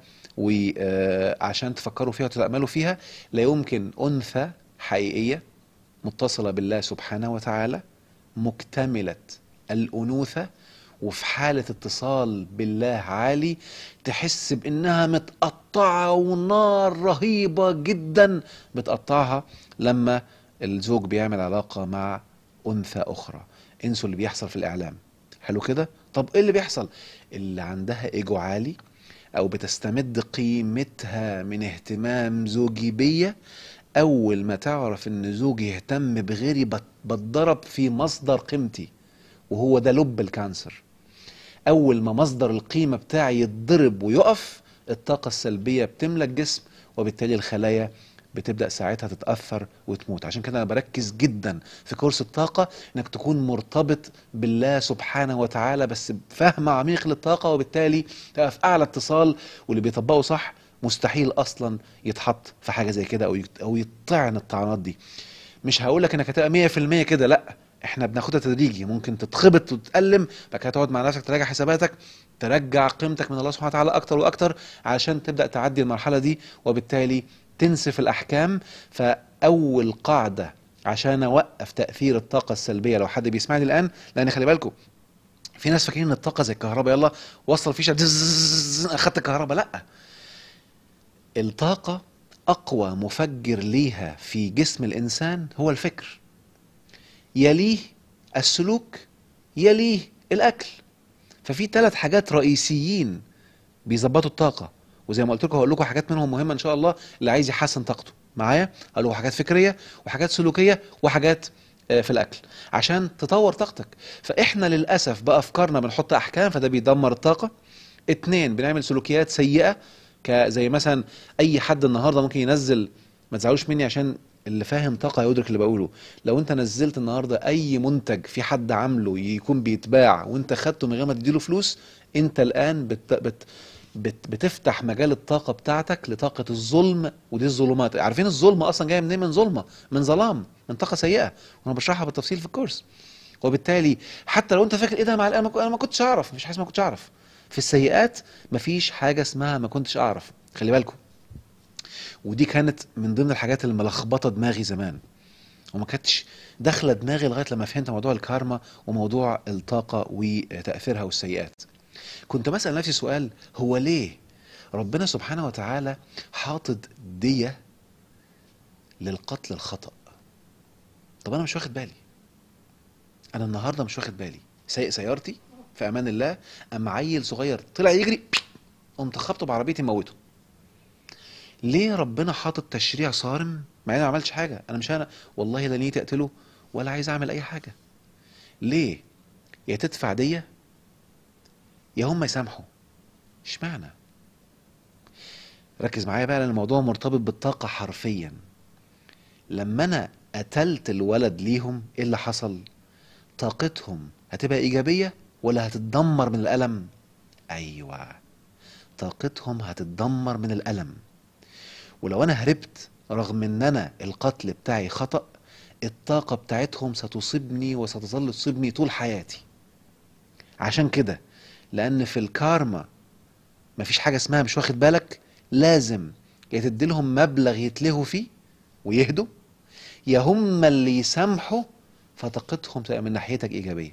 وعشان تفكروا فيها وتتاملوا فيها لا يمكن انثى حقيقيه متصله بالله سبحانه وتعالى مكتمله الانوثه وفي حالة اتصال بالله عالي تحس بانها متقطعة ونار رهيبة جدا بتقطعها لما الزوج بيعمل علاقة مع انثى اخرى انسوا اللي بيحصل في الاعلام حلو كده طب ايه اللي بيحصل اللي عندها ايجو عالي او بتستمد قيمتها من اهتمام زوجي بيا اول ما تعرف ان زوجي يهتم بغيري بتضرب في مصدر قيمتي وهو ده لب الكانسر اول ما مصدر القيمه بتاعي يتضرب ويقف الطاقه السلبيه بتملى الجسم وبالتالي الخلايا بتبدا ساعتها تتاثر وتموت عشان كده انا بركز جدا في كورس الطاقه انك تكون مرتبط بالله سبحانه وتعالى بس بفهم عميق للطاقه وبالتالي تبقى في اعلى اتصال واللي بيطبقه صح مستحيل اصلا يتحط في حاجه زي كده او او يطعن الطعنات دي مش هقول لك انك هتبقى 100% كده لا احنا بناخدها تدريجي ممكن تتخبط وتتألم بعد كده تقعد مع نفسك تراجع حساباتك ترجع قيمتك من الله سبحانه وتعالى اكتر واكتر علشان تبدا تعدي المرحله دي وبالتالي تنسف الاحكام فاول قاعده عشان اوقف تاثير الطاقه السلبيه لو حد بيسمعني الان لان خلي بالكم في ناس فاكرين ان الطاقه زي الكهرباء يلا وصل فيشه اخدت الكهرباء لا الطاقه اقوى مفجر ليها في جسم الانسان هو الفكر يليه السلوك يليه الاكل ففي ثلاث حاجات رئيسيين بيظبطوا الطاقه وزي ما قلت لكم هقول لكم حاجات منهم مهمه ان شاء الله اللي عايز يحسن طاقته معايا هقول لكم حاجات فكريه وحاجات سلوكيه وحاجات في الاكل عشان تطور طاقتك فاحنا للاسف بافكارنا بنحط احكام فده بيدمر الطاقه اتنين بنعمل سلوكيات سيئه زي مثلا اي حد النهارده ممكن ينزل ما تزعلوش مني عشان اللي فاهم طاقه يدرك اللي بقوله لو انت نزلت النهارده اي منتج في حد عامله يكون بيتباع وانت خدته من غير ما تديله فلوس انت الان بت... بت... بت بتفتح مجال الطاقة بتاعتك لطاقة الظلم ودي الظلمات عارفين الظلم أصلا جاية منين من ظلمة من ظلام من طاقة سيئة وأنا بشرحها بالتفصيل في الكورس وبالتالي حتى لو أنت فاكر إيه ده مع الآن أنا ما كنتش أعرف مش حاسس ما كنتش أعرف في السيئات مفيش حاجة اسمها ما كنتش أعرف خلي بالكم ودي كانت من ضمن الحاجات اللي ملخبطة دماغي زمان وما كانتش داخله دماغي لغايه لما فهمت موضوع الكارما وموضوع الطاقه وتاثيرها والسيئات كنت بسال نفسي سؤال هو ليه ربنا سبحانه وتعالى حاطط ديه للقتل الخطا طب انا مش واخد بالي انا النهارده مش واخد بالي سايق سيارتي في امان الله اما عيل صغير طلع يجري قمت خبطه بعربيتي موته ليه ربنا حاطط تشريع صارم مع اني ما عملتش حاجه انا مش انا والله لا نيتي اقتله ولا عايز اعمل اي حاجه ليه يا تدفع ديه يا هم يسامحوا اشمعنى ركز معايا بقى لان الموضوع مرتبط بالطاقه حرفيا لما انا قتلت الولد ليهم ايه اللي حصل طاقتهم هتبقى ايجابيه ولا هتتدمر من الالم ايوه طاقتهم هتتدمر من الالم ولو انا هربت رغم ان انا القتل بتاعي خطأ الطاقة بتاعتهم ستصيبني وستظل تصيبني طول حياتي عشان كده لان في الكارما مفيش حاجة اسمها مش واخد بالك لازم يا تديلهم مبلغ يتلهوا فيه ويهدوا يا هم اللي يسامحوا فطاقتهم تبقى من ناحيتك ايجابية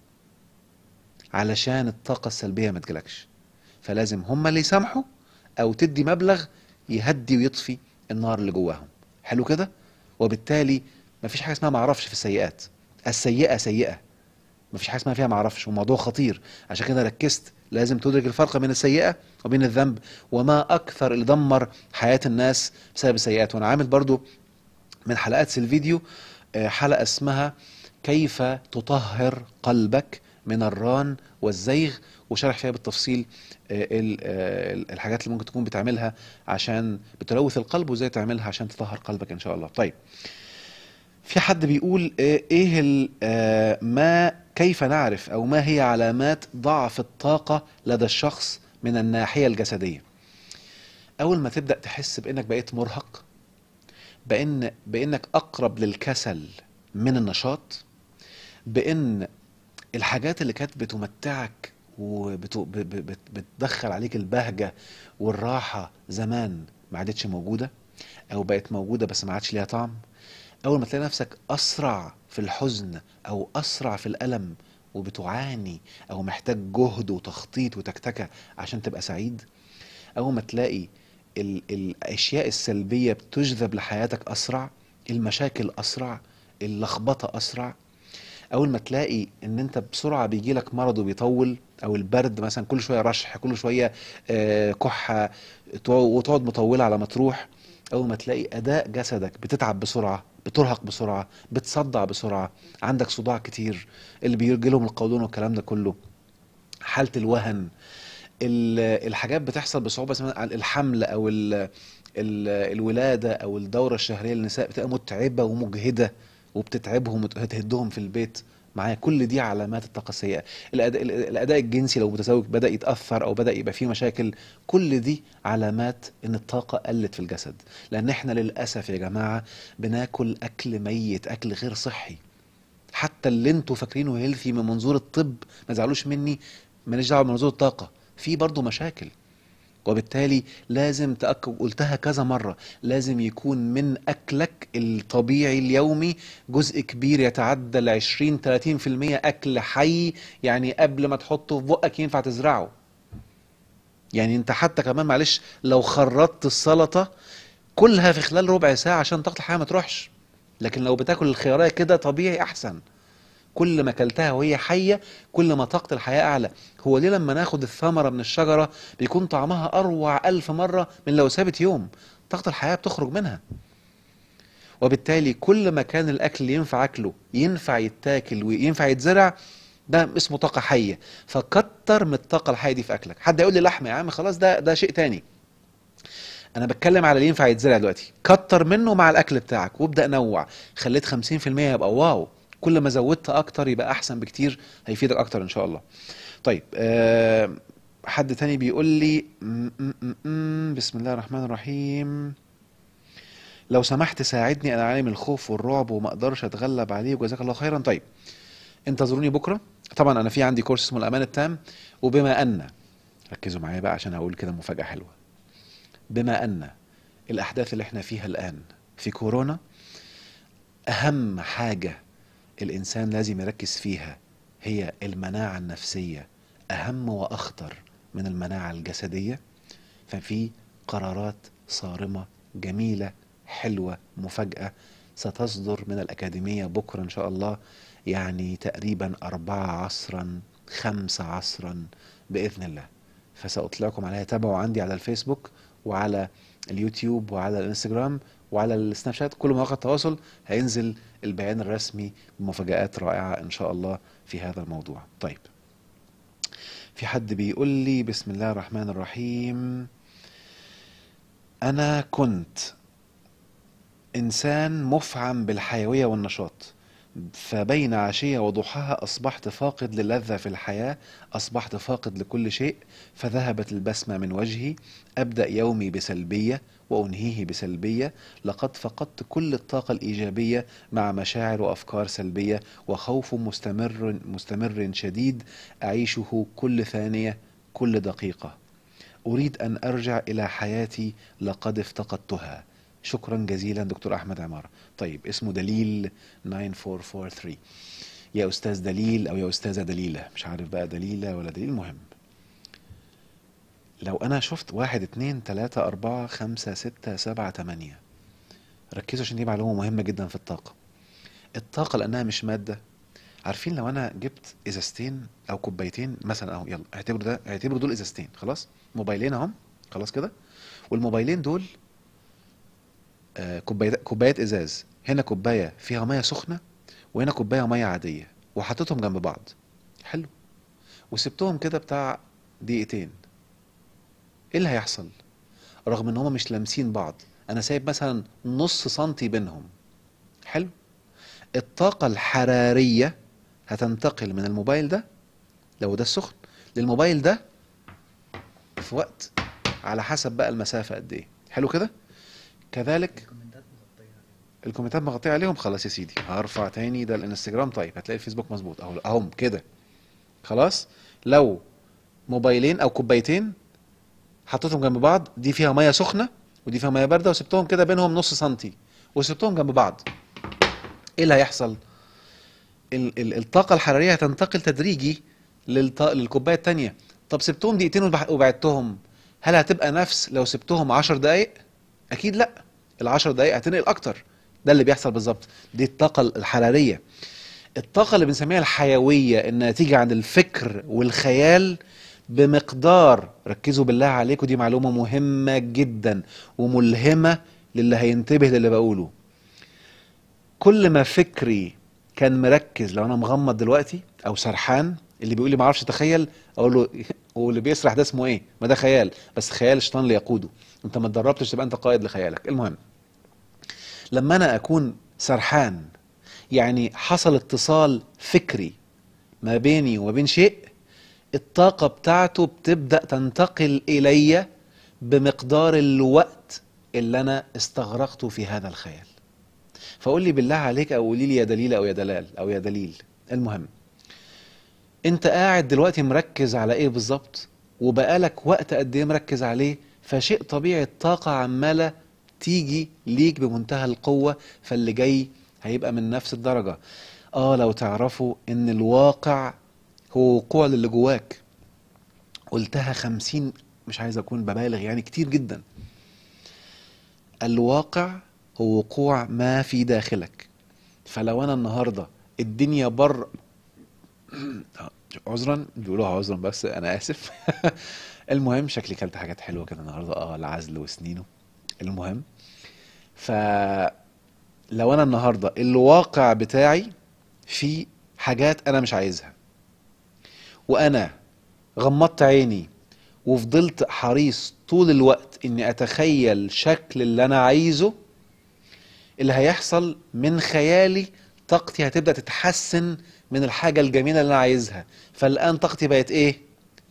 علشان الطاقة السلبية ما تجيلكش فلازم هم اللي يسامحوا او تدي مبلغ يهدي ويطفي النار اللي جواهم حلو كده وبالتالي مفيش حاجه اسمها معرفش في السيئات السيئه سيئه مفيش حاجه اسمها فيها معرفش وموضوع خطير عشان كده ركزت لازم تدرك الفرق بين السيئه وبين الذنب وما اكثر اللي دمر حياه الناس بسبب السيئات وانا عامل برضو من حلقات الفيديو آه، حلقه اسمها كيف تطهر قلبك من الران والزيغ وشرح فيها بالتفصيل آه، ال- آه، الحاجات اللي ممكن تكون بتعملها عشان بتلوث القلب وازاي تعملها عشان تطهر قلبك ان شاء الله طيب في حد بيقول آه، ايه ال- آه، ما كيف نعرف او ما هي علامات ضعف الطاقة لدى الشخص من الناحية الجسدية اول ما تبدأ تحس بانك بقيت مرهق بان بانك اقرب للكسل من النشاط بان الحاجات اللي كانت بتمتعك وبتدخل عليك البهجة والراحة زمان ما عادتش موجودة او بقت موجودة بس ما عادش ليها طعم اول ما تلاقي نفسك اسرع في الحزن او اسرع في الالم وبتعاني او محتاج جهد وتخطيط وتكتكة عشان تبقى سعيد اول ما تلاقي ال- الاشياء السلبية بتجذب لحياتك اسرع المشاكل اسرع اللخبطة اسرع اول ما تلاقي ان انت بسرعه بيجي لك مرض وبيطول او البرد مثلا كل شويه رشح كل شويه آه، كحه تقع- وتقعد مطوله على ما تروح اول ما تلاقي اداء جسدك بتتعب بسرعه بترهق بسرعه بتصدع بسرعه عندك صداع كتير اللي بيجي لهم القولون والكلام ده كله حاله الوهن ال- الحاجات بتحصل بصعوبه اسمها الحمل او ال ال الولاده او الدوره الشهريه للنساء بتبقى متعبه ومجهده وبتتعبهم وتهدهم في البيت معايا كل دي علامات الطاقه السيئه الاداء الاداء الجنسي لو متزوج بدا يتاثر او بدا يبقى فيه مشاكل كل دي علامات ان الطاقه قلت في الجسد لان احنا للاسف يا جماعه بناكل اكل ميت اكل غير صحي حتى اللي انتوا فاكرينه هيلثي من منظور الطب ما تزعلوش مني ماليش دعوه بمنظور الطاقه في برضه مشاكل وبالتالي لازم تأكد قلتها كذا مرة لازم يكون من أكلك الطبيعي اليومي جزء كبير يتعدى ال 20 30% أكل حي يعني قبل ما تحطه في بقك ينفع تزرعه يعني انت حتى كمان معلش لو خرطت السلطة كلها في خلال ربع ساعة عشان طاقة الحياة ما تروحش لكن لو بتاكل الخيارية كده طبيعي أحسن كل ما اكلتها وهي حيه كل ما طاقه الحياه اعلى هو ليه لما ناخد الثمره من الشجره بيكون طعمها اروع الف مره من لو سابت يوم طاقه الحياه بتخرج منها وبالتالي كل ما كان الاكل اللي ينفع اكله ينفع يتاكل وينفع يتزرع ده اسمه طاقه حيه فكتر من الطاقه الحيه دي في اكلك حد يقول لي لحمه يا عم خلاص ده ده شيء تاني انا بتكلم على اللي ينفع يتزرع دلوقتي كتر منه مع الاكل بتاعك وابدا نوع خليت 50% يبقى واو كل ما زودت اكتر يبقى احسن بكتير هيفيدك اكتر ان شاء الله طيب آه حد تاني بيقول لي م- م- م- م- بسم الله الرحمن الرحيم لو سمحت ساعدني انا عالم الخوف والرعب وما اقدرش اتغلب عليه وجزاك الله خيرا طيب انتظروني بكره طبعا انا في عندي كورس اسمه الامان التام وبما ان ركزوا معايا بقى عشان هقول كده مفاجاه حلوه بما ان الاحداث اللي احنا فيها الان في كورونا اهم حاجه الانسان لازم يركز فيها هي المناعه النفسيه اهم واخطر من المناعه الجسديه ففي قرارات صارمه جميله حلوه مفاجاه ستصدر من الاكاديميه بكره ان شاء الله يعني تقريبا أربعة عصرا خمسة عصرا بإذن الله فسأطلعكم عليها تابعوا عندي على الفيسبوك وعلى اليوتيوب وعلى الانستجرام وعلى السناب شات كل مواقع التواصل هينزل البيان الرسمي بمفاجآت رائعة إن شاء الله في هذا الموضوع طيب في حد بيقول لي بسم الله الرحمن الرحيم أنا كنت إنسان مفعم بالحيوية والنشاط فبين عشية وضحاها أصبحت فاقد للذة في الحياة أصبحت فاقد لكل شيء فذهبت البسمة من وجهي أبدأ يومي بسلبية وأنهيه بسلبية لقد فقدت كل الطاقة الإيجابية مع مشاعر وأفكار سلبية وخوف مستمر مستمر شديد أعيشه كل ثانية كل دقيقة أريد أن أرجع إلى حياتي لقد افتقدتها شكرا جزيلا دكتور أحمد عمارة طيب اسمه دليل 9443 يا أستاذ دليل أو يا أستاذة دليلة مش عارف بقى دليلة ولا دليل مهم لو أنا شفت واحد اتنين تلاتة أربعة خمسة ستة سبعة تمانية ركزوا عشان دي معلومة مهمة جدا في الطاقة الطاقة لأنها مش مادة عارفين لو أنا جبت إزازتين أو كوبايتين مثلا أهو يلا اعتبروا ده اعتبروا دول إزازتين خلاص موبايلين أهم خلاص كده والموبايلين دول آه، كوبايات كوبايات ازاز هنا كوبايه فيها ميه سخنه وهنا كوبايه ميه عاديه وحطيتهم جنب بعض حلو وسبتهم كده بتاع دقيقتين ايه اللي هيحصل رغم ان هما مش لامسين بعض انا سايب مثلا نص سنتي بينهم حلو الطاقه الحراريه هتنتقل من الموبايل ده لو ده السخن للموبايل ده في وقت على حسب بقى المسافه قد ايه حلو كده كذلك الكومنتات مغطية عليهم خلاص يا سيدي هرفع تاني ده الانستجرام طيب هتلاقي الفيسبوك مظبوط اهو اهم كده خلاص لو موبايلين او كوبايتين حطيتهم جنب بعض دي فيها ميه سخنه ودي فيها ميه بارده وسبتهم كده بينهم نص سنتي وسبتهم جنب بعض ايه اللي هيحصل ال- ال- الطاقه الحراريه هتنتقل تدريجي للط... للكوبايه التانية طب سبتهم دقيقتين وبع- وبعدتهم هل هتبقى نفس لو سبتهم عشر دقايق اكيد لا العشر دقايق هتنقل اكتر ده اللي بيحصل بالظبط دي الطاقه الحراريه الطاقه اللي بنسميها الحيويه الناتجه عن الفكر والخيال بمقدار ركزوا بالله عليكم دي معلومه مهمه جدا وملهمه للي هينتبه للي بقوله كل ما فكري كان مركز لو انا مغمض دلوقتي او سرحان اللي بيقول لي ما اعرفش اتخيل اقول له واللي بيسرح ده اسمه ايه ما ده خيال بس خيال الشيطان اللي يقوده انت ما اتدربتش تبقى انت قائد لخيالك المهم لما انا اكون سرحان يعني حصل اتصال فكري ما بيني وما بين شيء الطاقة بتاعته بتبدأ تنتقل إلي بمقدار الوقت اللي أنا استغرقته في هذا الخيال فقول لي بالله عليك أو قولي لي يا دليل أو يا دلال أو يا دليل المهم أنت قاعد دلوقتي مركز على إيه بالظبط وبقالك وقت قد إيه مركز عليه فشيء طبيعي الطاقة عمالة تيجي ليك بمنتهى القوة فاللي جاي هيبقى من نفس الدرجة اه لو تعرفوا ان الواقع هو وقوع للي جواك قلتها خمسين مش عايز اكون ببالغ يعني كتير جدا الواقع هو وقوع ما في داخلك فلو انا النهارده الدنيا بر عذرا بيقولوها عذرا بس انا اسف المهم شكلي كلت حاجات حلوه كده النهارده اه العزل وسنينه المهم ف لو انا النهارده الواقع بتاعي في حاجات انا مش عايزها وانا غمضت عيني وفضلت حريص طول الوقت اني اتخيل شكل اللي انا عايزه اللي هيحصل من خيالي طاقتي هتبدا تتحسن من الحاجه الجميله اللي انا عايزها فالان طاقتي بقت ايه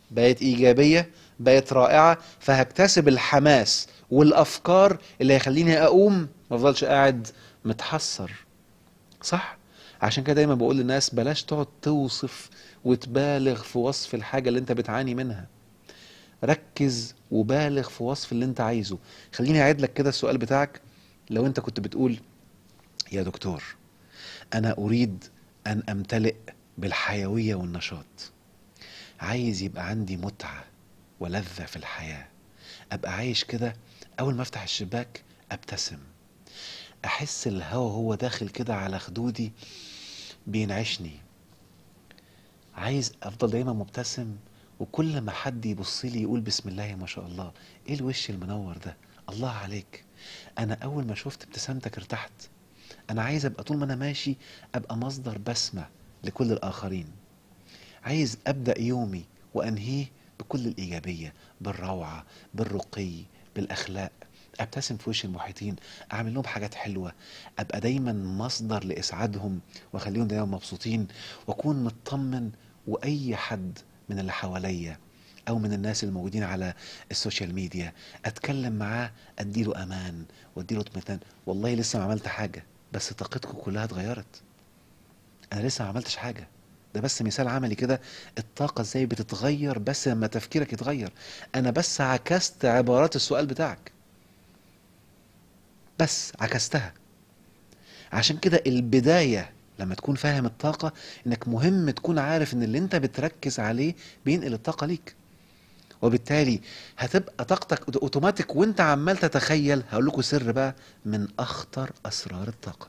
بقت ايجابيه بقت رائعه فهكتسب الحماس والافكار اللي هيخليني اقوم ما افضلش قاعد متحسر صح عشان كده دايما بقول للناس بلاش تقعد توصف وتبالغ في وصف الحاجه اللي انت بتعاني منها ركز وبالغ في وصف اللي انت عايزه خليني اعيد لك كده السؤال بتاعك لو انت كنت بتقول يا دكتور انا اريد ان امتلئ بالحيويه والنشاط عايز يبقى عندي متعه ولذه في الحياه ابقى عايش كده اول ما افتح الشباك ابتسم احس الهوا هو داخل كده على خدودي بينعشني عايز افضل دايما مبتسم وكل ما حد يبص لي يقول بسم الله ما شاء الله ايه الوش المنور ده الله عليك انا اول ما شفت ابتسامتك ارتحت انا عايز ابقى طول ما انا ماشي ابقى مصدر بسمة لكل الاخرين عايز ابدا يومي وانهيه بكل الايجابيه بالروعه بالرقي بالاخلاق ابتسم في وش المحيطين اعمل لهم حاجات حلوه ابقى دايما مصدر لاسعادهم واخليهم دايما مبسوطين واكون مطمن واي حد من اللي حواليا او من الناس الموجودين على السوشيال ميديا اتكلم معاه اديله امان واديله اطمئنان والله لسه ما عملت حاجه بس طاقتكم كلها اتغيرت انا لسه ما عملتش حاجه ده بس مثال عملي كده الطاقة ازاي بتتغير بس لما تفكيرك يتغير انا بس عكست عبارات السؤال بتاعك بس عكستها عشان كده البداية لما تكون فاهم الطاقة انك مهم تكون عارف ان اللي انت بتركز عليه بينقل الطاقة ليك وبالتالي هتبقى طاقتك اوتوماتيك وانت عمال تتخيل هقول لكم سر بقى من اخطر اسرار الطاقة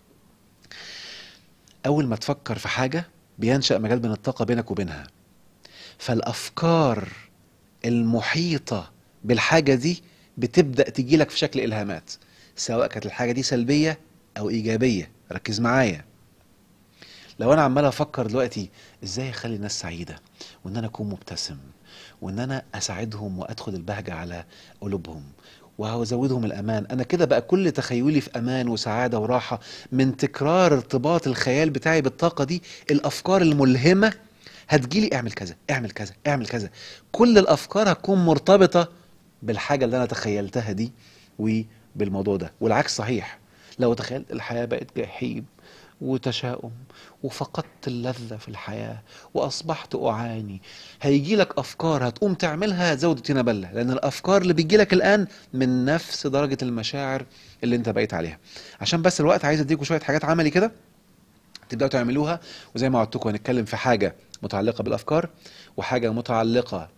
اول ما تفكر في حاجة بينشأ مجال من الطاقة بينك وبينها فالافكار المحيطة بالحاجة دي بتبدأ تجيلك في شكل الهامات سواء كانت الحاجة دي سلبية او ايجابية ركز معايا لو انا عمال افكر دلوقتي ازاي اخلي الناس سعيده وان انا اكون مبتسم وان انا اساعدهم وادخل البهجه على قلوبهم وازودهم الامان انا كده بقى كل تخيلي في امان وسعاده وراحه من تكرار ارتباط الخيال بتاعي بالطاقه دي الافكار الملهمه هتجيلي اعمل كذا اعمل كذا اعمل كذا كل الافكار هتكون مرتبطه بالحاجه اللي انا تخيلتها دي وبالموضوع ده والعكس صحيح لو تخيلت الحياه بقت جحيم وتشاؤم وفقدت اللذة في الحياة وأصبحت أعاني هيجي لك أفكار هتقوم تعملها زود طينة بلة لأن الأفكار اللي بيجي لك الآن من نفس درجة المشاعر اللي أنت بقيت عليها عشان بس الوقت عايز أديكم شوية حاجات عملي كده تبدأوا تعملوها وزي ما وعدتكم هنتكلم في حاجة متعلقة بالأفكار وحاجة متعلقة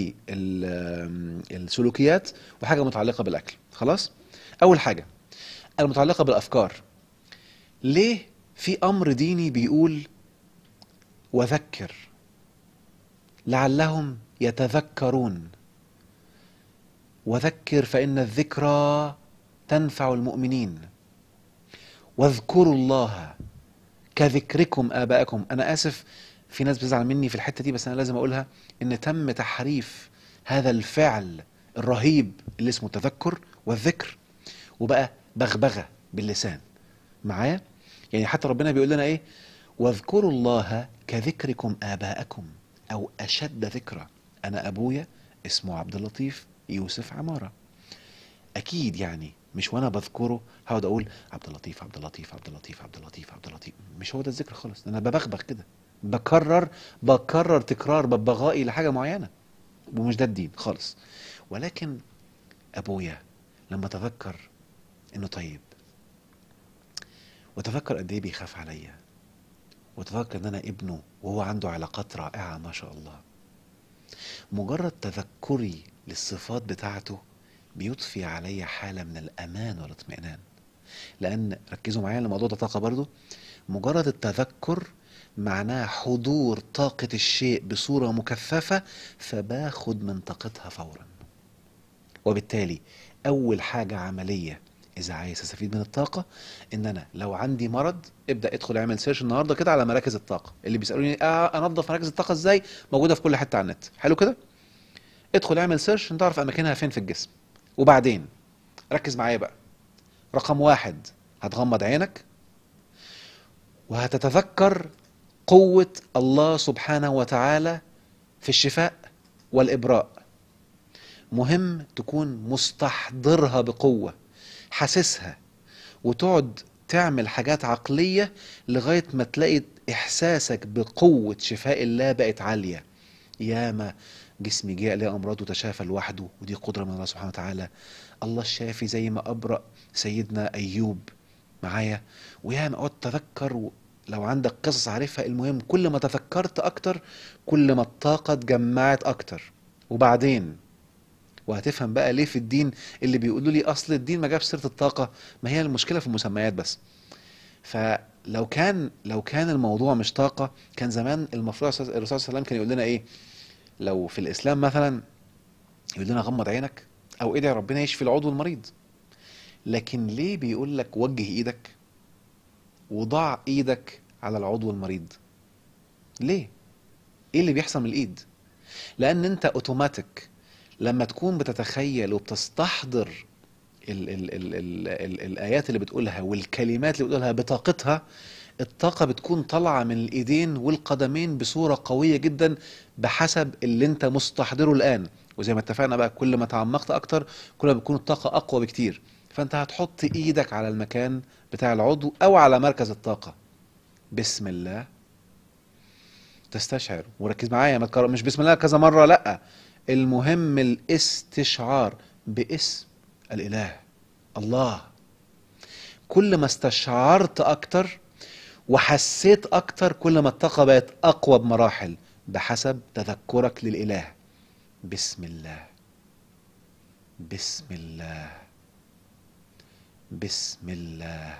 بالسلوكيات وحاجة متعلقة بالأكل خلاص أول حاجة المتعلقة بالأفكار ليه في امر ديني بيقول وذكر لعلهم يتذكرون وذكر فان الذكرى تنفع المؤمنين واذكروا الله كذكركم اباءكم انا اسف في ناس بتزعل مني في الحته دي بس انا لازم اقولها ان تم تحريف هذا الفعل الرهيب اللي اسمه تذكر والذكر وبقى بغبغه باللسان معايا يعني حتى ربنا بيقول لنا ايه واذكروا الله كذكركم اباءكم او اشد ذكرى انا ابويا اسمه عبد اللطيف يوسف عماره اكيد يعني مش وانا بذكره هقعد اقول عبد اللطيف عبد اللطيف عبد اللطيف عبد اللطيف عبد اللطيف مش هو ده الذكر خالص انا ببغبغ كده بكرر بكرر تكرار ببغائي لحاجه معينه ومش ده الدين خالص ولكن ابويا لما تذكر انه طيب وتفكر قد ايه بيخاف عليا وتفكر ان انا ابنه وهو عنده علاقات رائعه ما شاء الله مجرد تذكري للصفات بتاعته بيضفي علي حاله من الامان والاطمئنان لان ركزوا معايا الموضوع ده طاقه برضو مجرد التذكر معناه حضور طاقه الشيء بصوره مكثفه فباخد من طاقتها فورا وبالتالي اول حاجه عمليه اذا عايز استفيد من الطاقه ان انا لو عندي مرض ابدا ادخل اعمل سيرش النهارده كده على مراكز الطاقه اللي بيسالوني اه انظف مراكز الطاقه ازاي موجوده في كل حته على النت حلو كده ادخل اعمل سيرش انت تعرف اماكنها فين في الجسم وبعدين ركز معايا بقى رقم واحد هتغمض عينك وهتتذكر قوة الله سبحانه وتعالى في الشفاء والإبراء مهم تكون مستحضرها بقوة حاسسها وتقعد تعمل حاجات عقلية لغاية ما تلاقي إحساسك بقوة شفاء الله بقت عالية ياما جسمي جاء لي أمراض وتشافى لوحده ودي قدرة من الله سبحانه وتعالى الله الشافي زي ما أبرأ سيدنا أيوب معايا وياما اقعد تذكر و- لو عندك قصص عارفها المهم كل ما تذكرت أكتر كل ما الطاقة اتجمعت أكتر وبعدين وهتفهم بقى ليه في الدين اللي بيقولوا لي اصل الدين ما جابش سيره الطاقه ما هي المشكله في المسميات بس فلو كان لو كان الموضوع مش طاقه كان زمان المفروض الرسول صلى الله عليه وسلم كان يقول لنا ايه لو في الاسلام مثلا يقول لنا غمض عينك او ادعي ربنا يشفي العضو المريض لكن ليه بيقول لك وجه ايدك وضع ايدك على العضو المريض ليه ايه اللي بيحصل من الايد لان انت اوتوماتيك لما تكون بتتخيل وبتستحضر ال ال ال ال ال الايات اللي بتقولها والكلمات اللي بتقولها بطاقتها الطاقة بتكون طالعة من الايدين والقدمين بصورة قوية جدا بحسب اللي انت مستحضره الان وزي ما اتفقنا بقى كل ما تعمقت اكتر كل ما بتكون الطاقة اقوى بكتير فانت هتحط ايدك على المكان بتاع العضو او على مركز الطاقة بسم الله تستشعر وركز معايا ما تكرر مش بسم الله كذا مرة لا المهم الاستشعار باسم الاله الله كل ما استشعرت اكتر وحسيت اكتر كل ما الطاقة بقت اقوى بمراحل بحسب تذكرك للاله بسم الله بسم الله بسم الله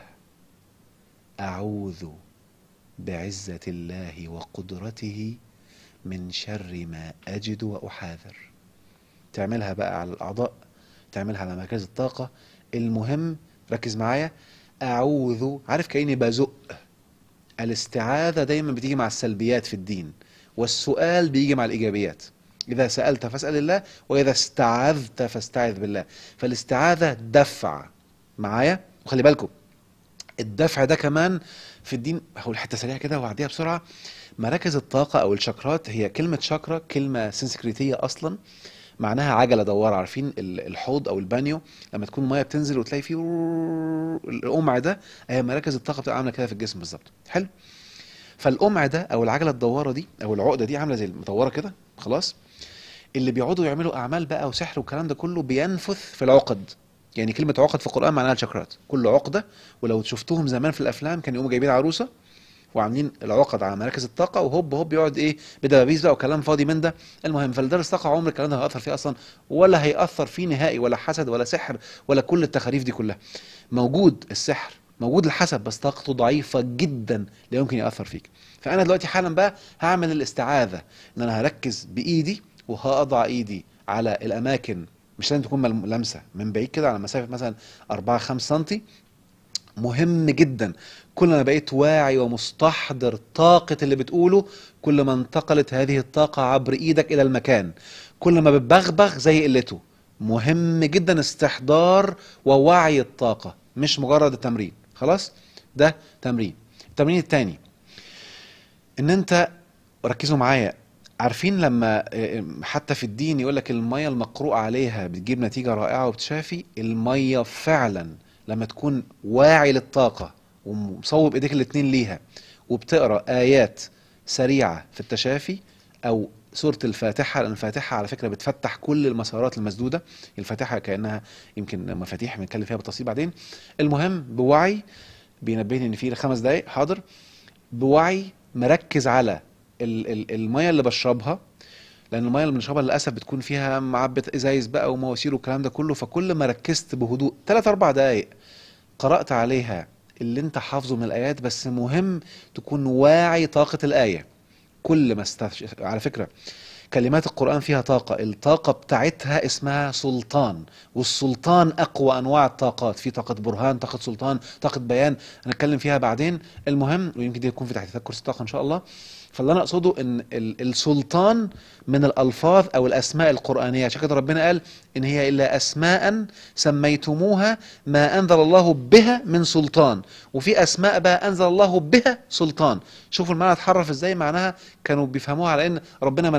اعوذ بعزة الله وقدرته من شر ما أجد وأحاذر تعملها بقى على الأعضاء تعملها على مركز الطاقة المهم ركز معايا أعوذ عارف كأني بزق الاستعاذة دايما بتيجي مع السلبيات في الدين والسؤال بيجي مع الإيجابيات إذا سألت فاسأل الله وإذا استعذت فاستعذ بالله فالاستعاذة دفع معايا وخلي بالكم الدفع ده كمان في الدين هقول حته سريعه كده وهعديها بسرعه مراكز الطاقه او الشاكرات هي كلمه شاكرا كلمه سنسكريتيه اصلا معناها عجله دواره عارفين ال- الحوض او البانيو لما تكون الميه بتنزل وتلاقي فيه القمع ده هي مراكز الطاقه بتبقى عامله كده في الجسم بالظبط حلو فالقمع ده او العجله الدواره دي او العقده دي عامله زي المدوره كده خلاص اللي بيقعدوا يعملوا اعمال بقى وسحر والكلام ده كله بينفث في العقد يعني كلمة عقد في القرآن معناها الشكرات كل عقدة ولو شفتوهم زمان في الأفلام كانوا يقوموا جايبين عروسة وعاملين العقد على مراكز الطاقة وهوب هوب يقعد إيه بدبابيس بقى وكلام فاضي من ده المهم فالدرس طاقة عمر الكلام ده هيأثر فيه أصلا ولا هيأثر فيه نهائي ولا حسد ولا سحر ولا كل التخاريف دي كلها موجود السحر موجود الحسد بس طاقته ضعيفة جدا لا يمكن يأثر فيك فأنا دلوقتي حالا بقى هعمل الاستعاذة إن أنا هركز بإيدي وهأضع إيدي على الأماكن مش لازم تكون ملم- لمسه من بعيد كده على مسافه مثلا 4 5 سنتي مهم جدا كل ما بقيت واعي ومستحضر طاقة اللي بتقوله كل ما انتقلت هذه الطاقة عبر ايدك الى المكان كل ما بتبغبغ زي قلته مهم جدا استحضار ووعي الطاقة مش مجرد التمرين خلاص ده تمرين التمرين التاني ان انت ركزوا معايا عارفين لما آه، حتى في الدين يقول لك الميه المقروء عليها بتجيب نتيجه رائعه وبتشافي الميه فعلا لما تكون واعي للطاقه ومصوب ايديك الاتنين ليها وبتقرا ايات سريعه في التشافي او سوره الفاتحه لان الفاتحه على فكره بتفتح كل المسارات المسدوده الفاتحه كانها يمكن مفاتيح بنتكلم فيها بالتفصيل بعدين المهم بوعي بينبهني ان في خمس دقائق حاضر بوعي مركز على ال- ال- الميه اللي بشربها لان الميه اللي بنشربها للاسف بتكون فيها معبة ازايز بقى ومواسير والكلام ده كله فكل ما ركزت بهدوء 3 4 دقائق قرأت عليها اللي انت حافظه من الايات بس مهم تكون واعي طاقة الايه كل ما استش... على فكرة كلمات القرآن فيها طاقة الطاقة بتاعتها اسمها سلطان والسلطان أقوى أنواع الطاقات في طاقة برهان طاقة سلطان طاقة بيان هنتكلم فيها بعدين المهم ويمكن دي يكون في تحت تذكر الطاقة إن شاء الله فاللي أنا أقصده إن ال- السلطان من الألفاظ أو الأسماء القرآنية عشان كده ربنا قال إن هي إلا أسماء سميتموها ما أنزل الله بها من سلطان وفي أسماء بقى أنزل الله بها سلطان شوفوا المعنى اتحرف إزاي معناها كانوا بيفهموها على إن ربنا ما نزلهاش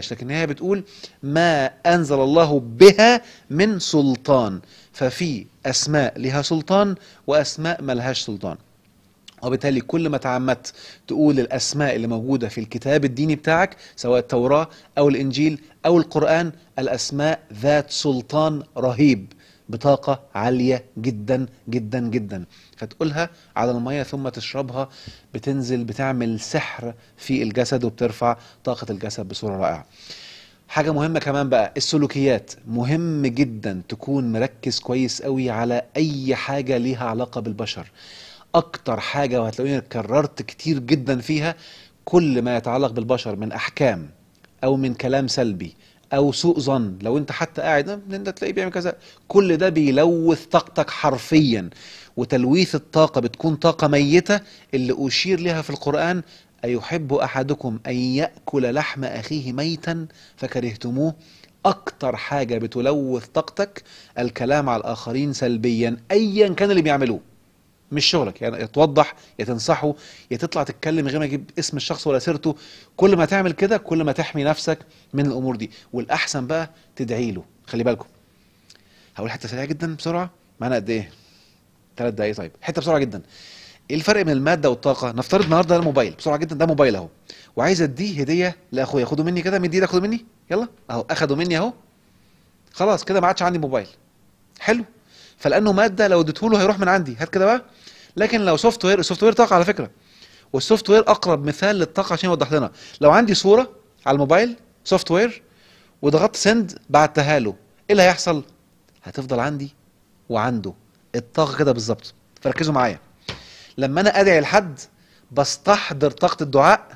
بتعملهاش لكن هي بتقول ما انزل الله بها من سلطان ففي اسماء لها سلطان واسماء ملهاش سلطان وبالتالي كل ما تعمدت تقول الاسماء اللي موجوده في الكتاب الديني بتاعك سواء التوراه او الانجيل او القران الاسماء ذات سلطان رهيب بطاقه عاليه جدا جدا جدا فتقولها على الميه ثم تشربها بتنزل بتعمل سحر في الجسد وبترفع طاقه الجسد بصوره رائعه حاجة مهمة كمان بقى السلوكيات مهم جدا تكون مركز كويس قوي على أي حاجة ليها علاقة بالبشر أكتر حاجة وهتلاقوني كررت كتير جدا فيها كل ما يتعلق بالبشر من أحكام أو من كلام سلبي أو سوء ظن لو أنت حتى قاعد "آه، أنت تلاقيه بيعمل كذا كل ده بيلوث طاقتك حرفيا وتلويث الطاقة بتكون طاقة ميتة اللي أشير لها في القرآن أيحب أحدكم أن يأكل لحم أخيه ميتا فكرهتموه أكتر حاجة بتلوث طاقتك الكلام على الآخرين سلبيا أيا كان اللي بيعملوه مش شغلك يعني يا توضح يا تنصحه يا تطلع تتكلم من غير ما تجيب اسم الشخص ولا سيرته كل ما تعمل كده كل ما تحمي نفسك من الامور دي والاحسن بقى تدعي له خلي بالكم هقول حته سريعه جدا بسرعه معانا قد ايه ثلاث دقايق طيب حته بسرعه جدا ايه الفرق بين الماده والطاقه نفترض النهارده ده الموبايل بسرعه جدا ده موبايل اهو وعايز اديه هديه لاخويا خده مني كده مدي ايدك خده مني يلا اهو اخده مني اهو خلاص كده ما عادش عندي موبايل حلو فلانه ماده لو اديته له هيروح من عندي هات كده بقى لكن لو سوفت وير السوفت وير طاقه على فكره والسوفت وير اقرب مثال للطاقه عشان يوضح لنا لو عندي صوره على الموبايل سوفت وير وضغطت سند بعتها له ايه اللي هيحصل هتفضل عندي وعنده الطاقه كده بالظبط فركزوا معايا لما انا ادعي لحد بستحضر طاقه الدعاء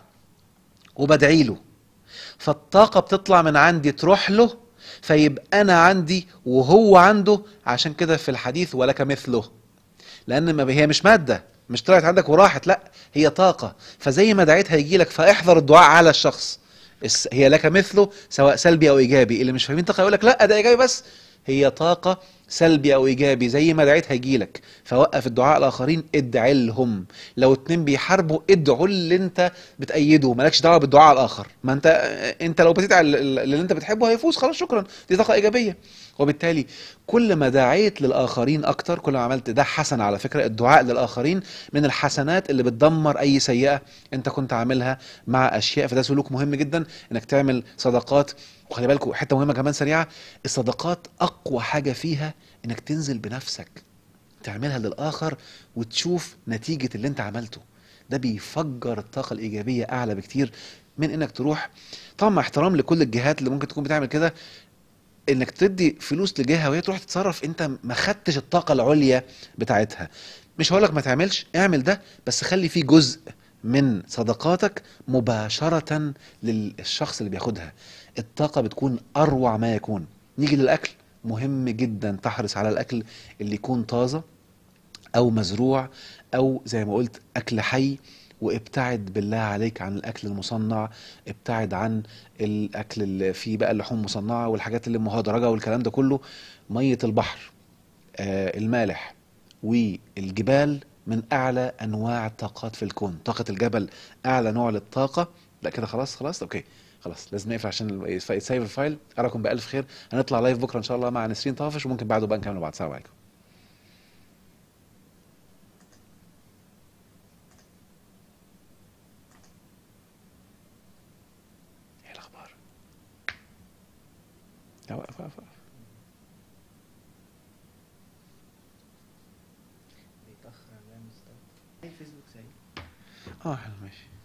وبدعي له فالطاقه بتطلع من عندي تروح له فيبقى انا عندي وهو عنده عشان كده في الحديث ولك مثله لان ما هي مش ماده مش طلعت عندك وراحت لا هي طاقه فزي ما دعيت هيجي لك فاحضر الدعاء على الشخص الس- هي لك مثله سواء سلبي او ايجابي اللي مش فاهمين طاقه يقول لك لا ده ايجابي بس هي طاقه سلبي او ايجابي زي ما دعيت هيجي لك فوقف الدعاء الاخرين ادعي لهم لو اتنين بيحاربوا ادعوا اللي انت بتأيده مالكش دعوه بالدعاء على الاخر ما انت انت لو بتدعي اللي انت بتحبه هيفوز خلاص شكرا دي طاقه ايجابيه وبالتالي كل ما دعيت للاخرين اكتر كل ما عملت ده حسن على فكره الدعاء للاخرين من الحسنات اللي بتدمر اي سيئه انت كنت عاملها مع اشياء فده سلوك مهم جدا انك تعمل صدقات وخلي بالكم حته مهمه كمان سريعه الصدقات اقوى حاجه فيها انك تنزل بنفسك تعملها للاخر وتشوف نتيجه اللي انت عملته ده بيفجر الطاقه الايجابيه اعلى بكتير من انك تروح طبعا مع احترام لكل الجهات اللي ممكن تكون بتعمل كده انك تدي فلوس لجهه وهي تروح تتصرف انت ما خدتش الطاقه العليا بتاعتها مش هقولك ما تعملش اعمل ده بس خلي فيه جزء من صدقاتك مباشرة للشخص اللي بياخدها الطاقة بتكون أروع ما يكون نيجي للأكل مهم جدا تحرص على الأكل اللي يكون طازة أو مزروع أو زي ما قلت أكل حي وابتعد بالله عليك عن الاكل المصنع ابتعد عن الاكل اللي فيه بقى اللحوم مصنعه والحاجات اللي مهدرجه والكلام ده كله ميه البحر آه المالح والجبال من اعلى انواع الطاقات في الكون طاقه الجبل اعلى نوع للطاقه لا كده خلاص خلاص اوكي خلاص لازم نقفل عشان يسيف الفايل اراكم بالف خير هنطلع لايف بكره ان شاء الله مع نسرين طافش وممكن بعده بقى نكمل بعد السلام عليكم ايه الاخبار لا وقف وقف وقف بيتأخر على المستوى اي فيسبوك سعيد اه حلو ماشي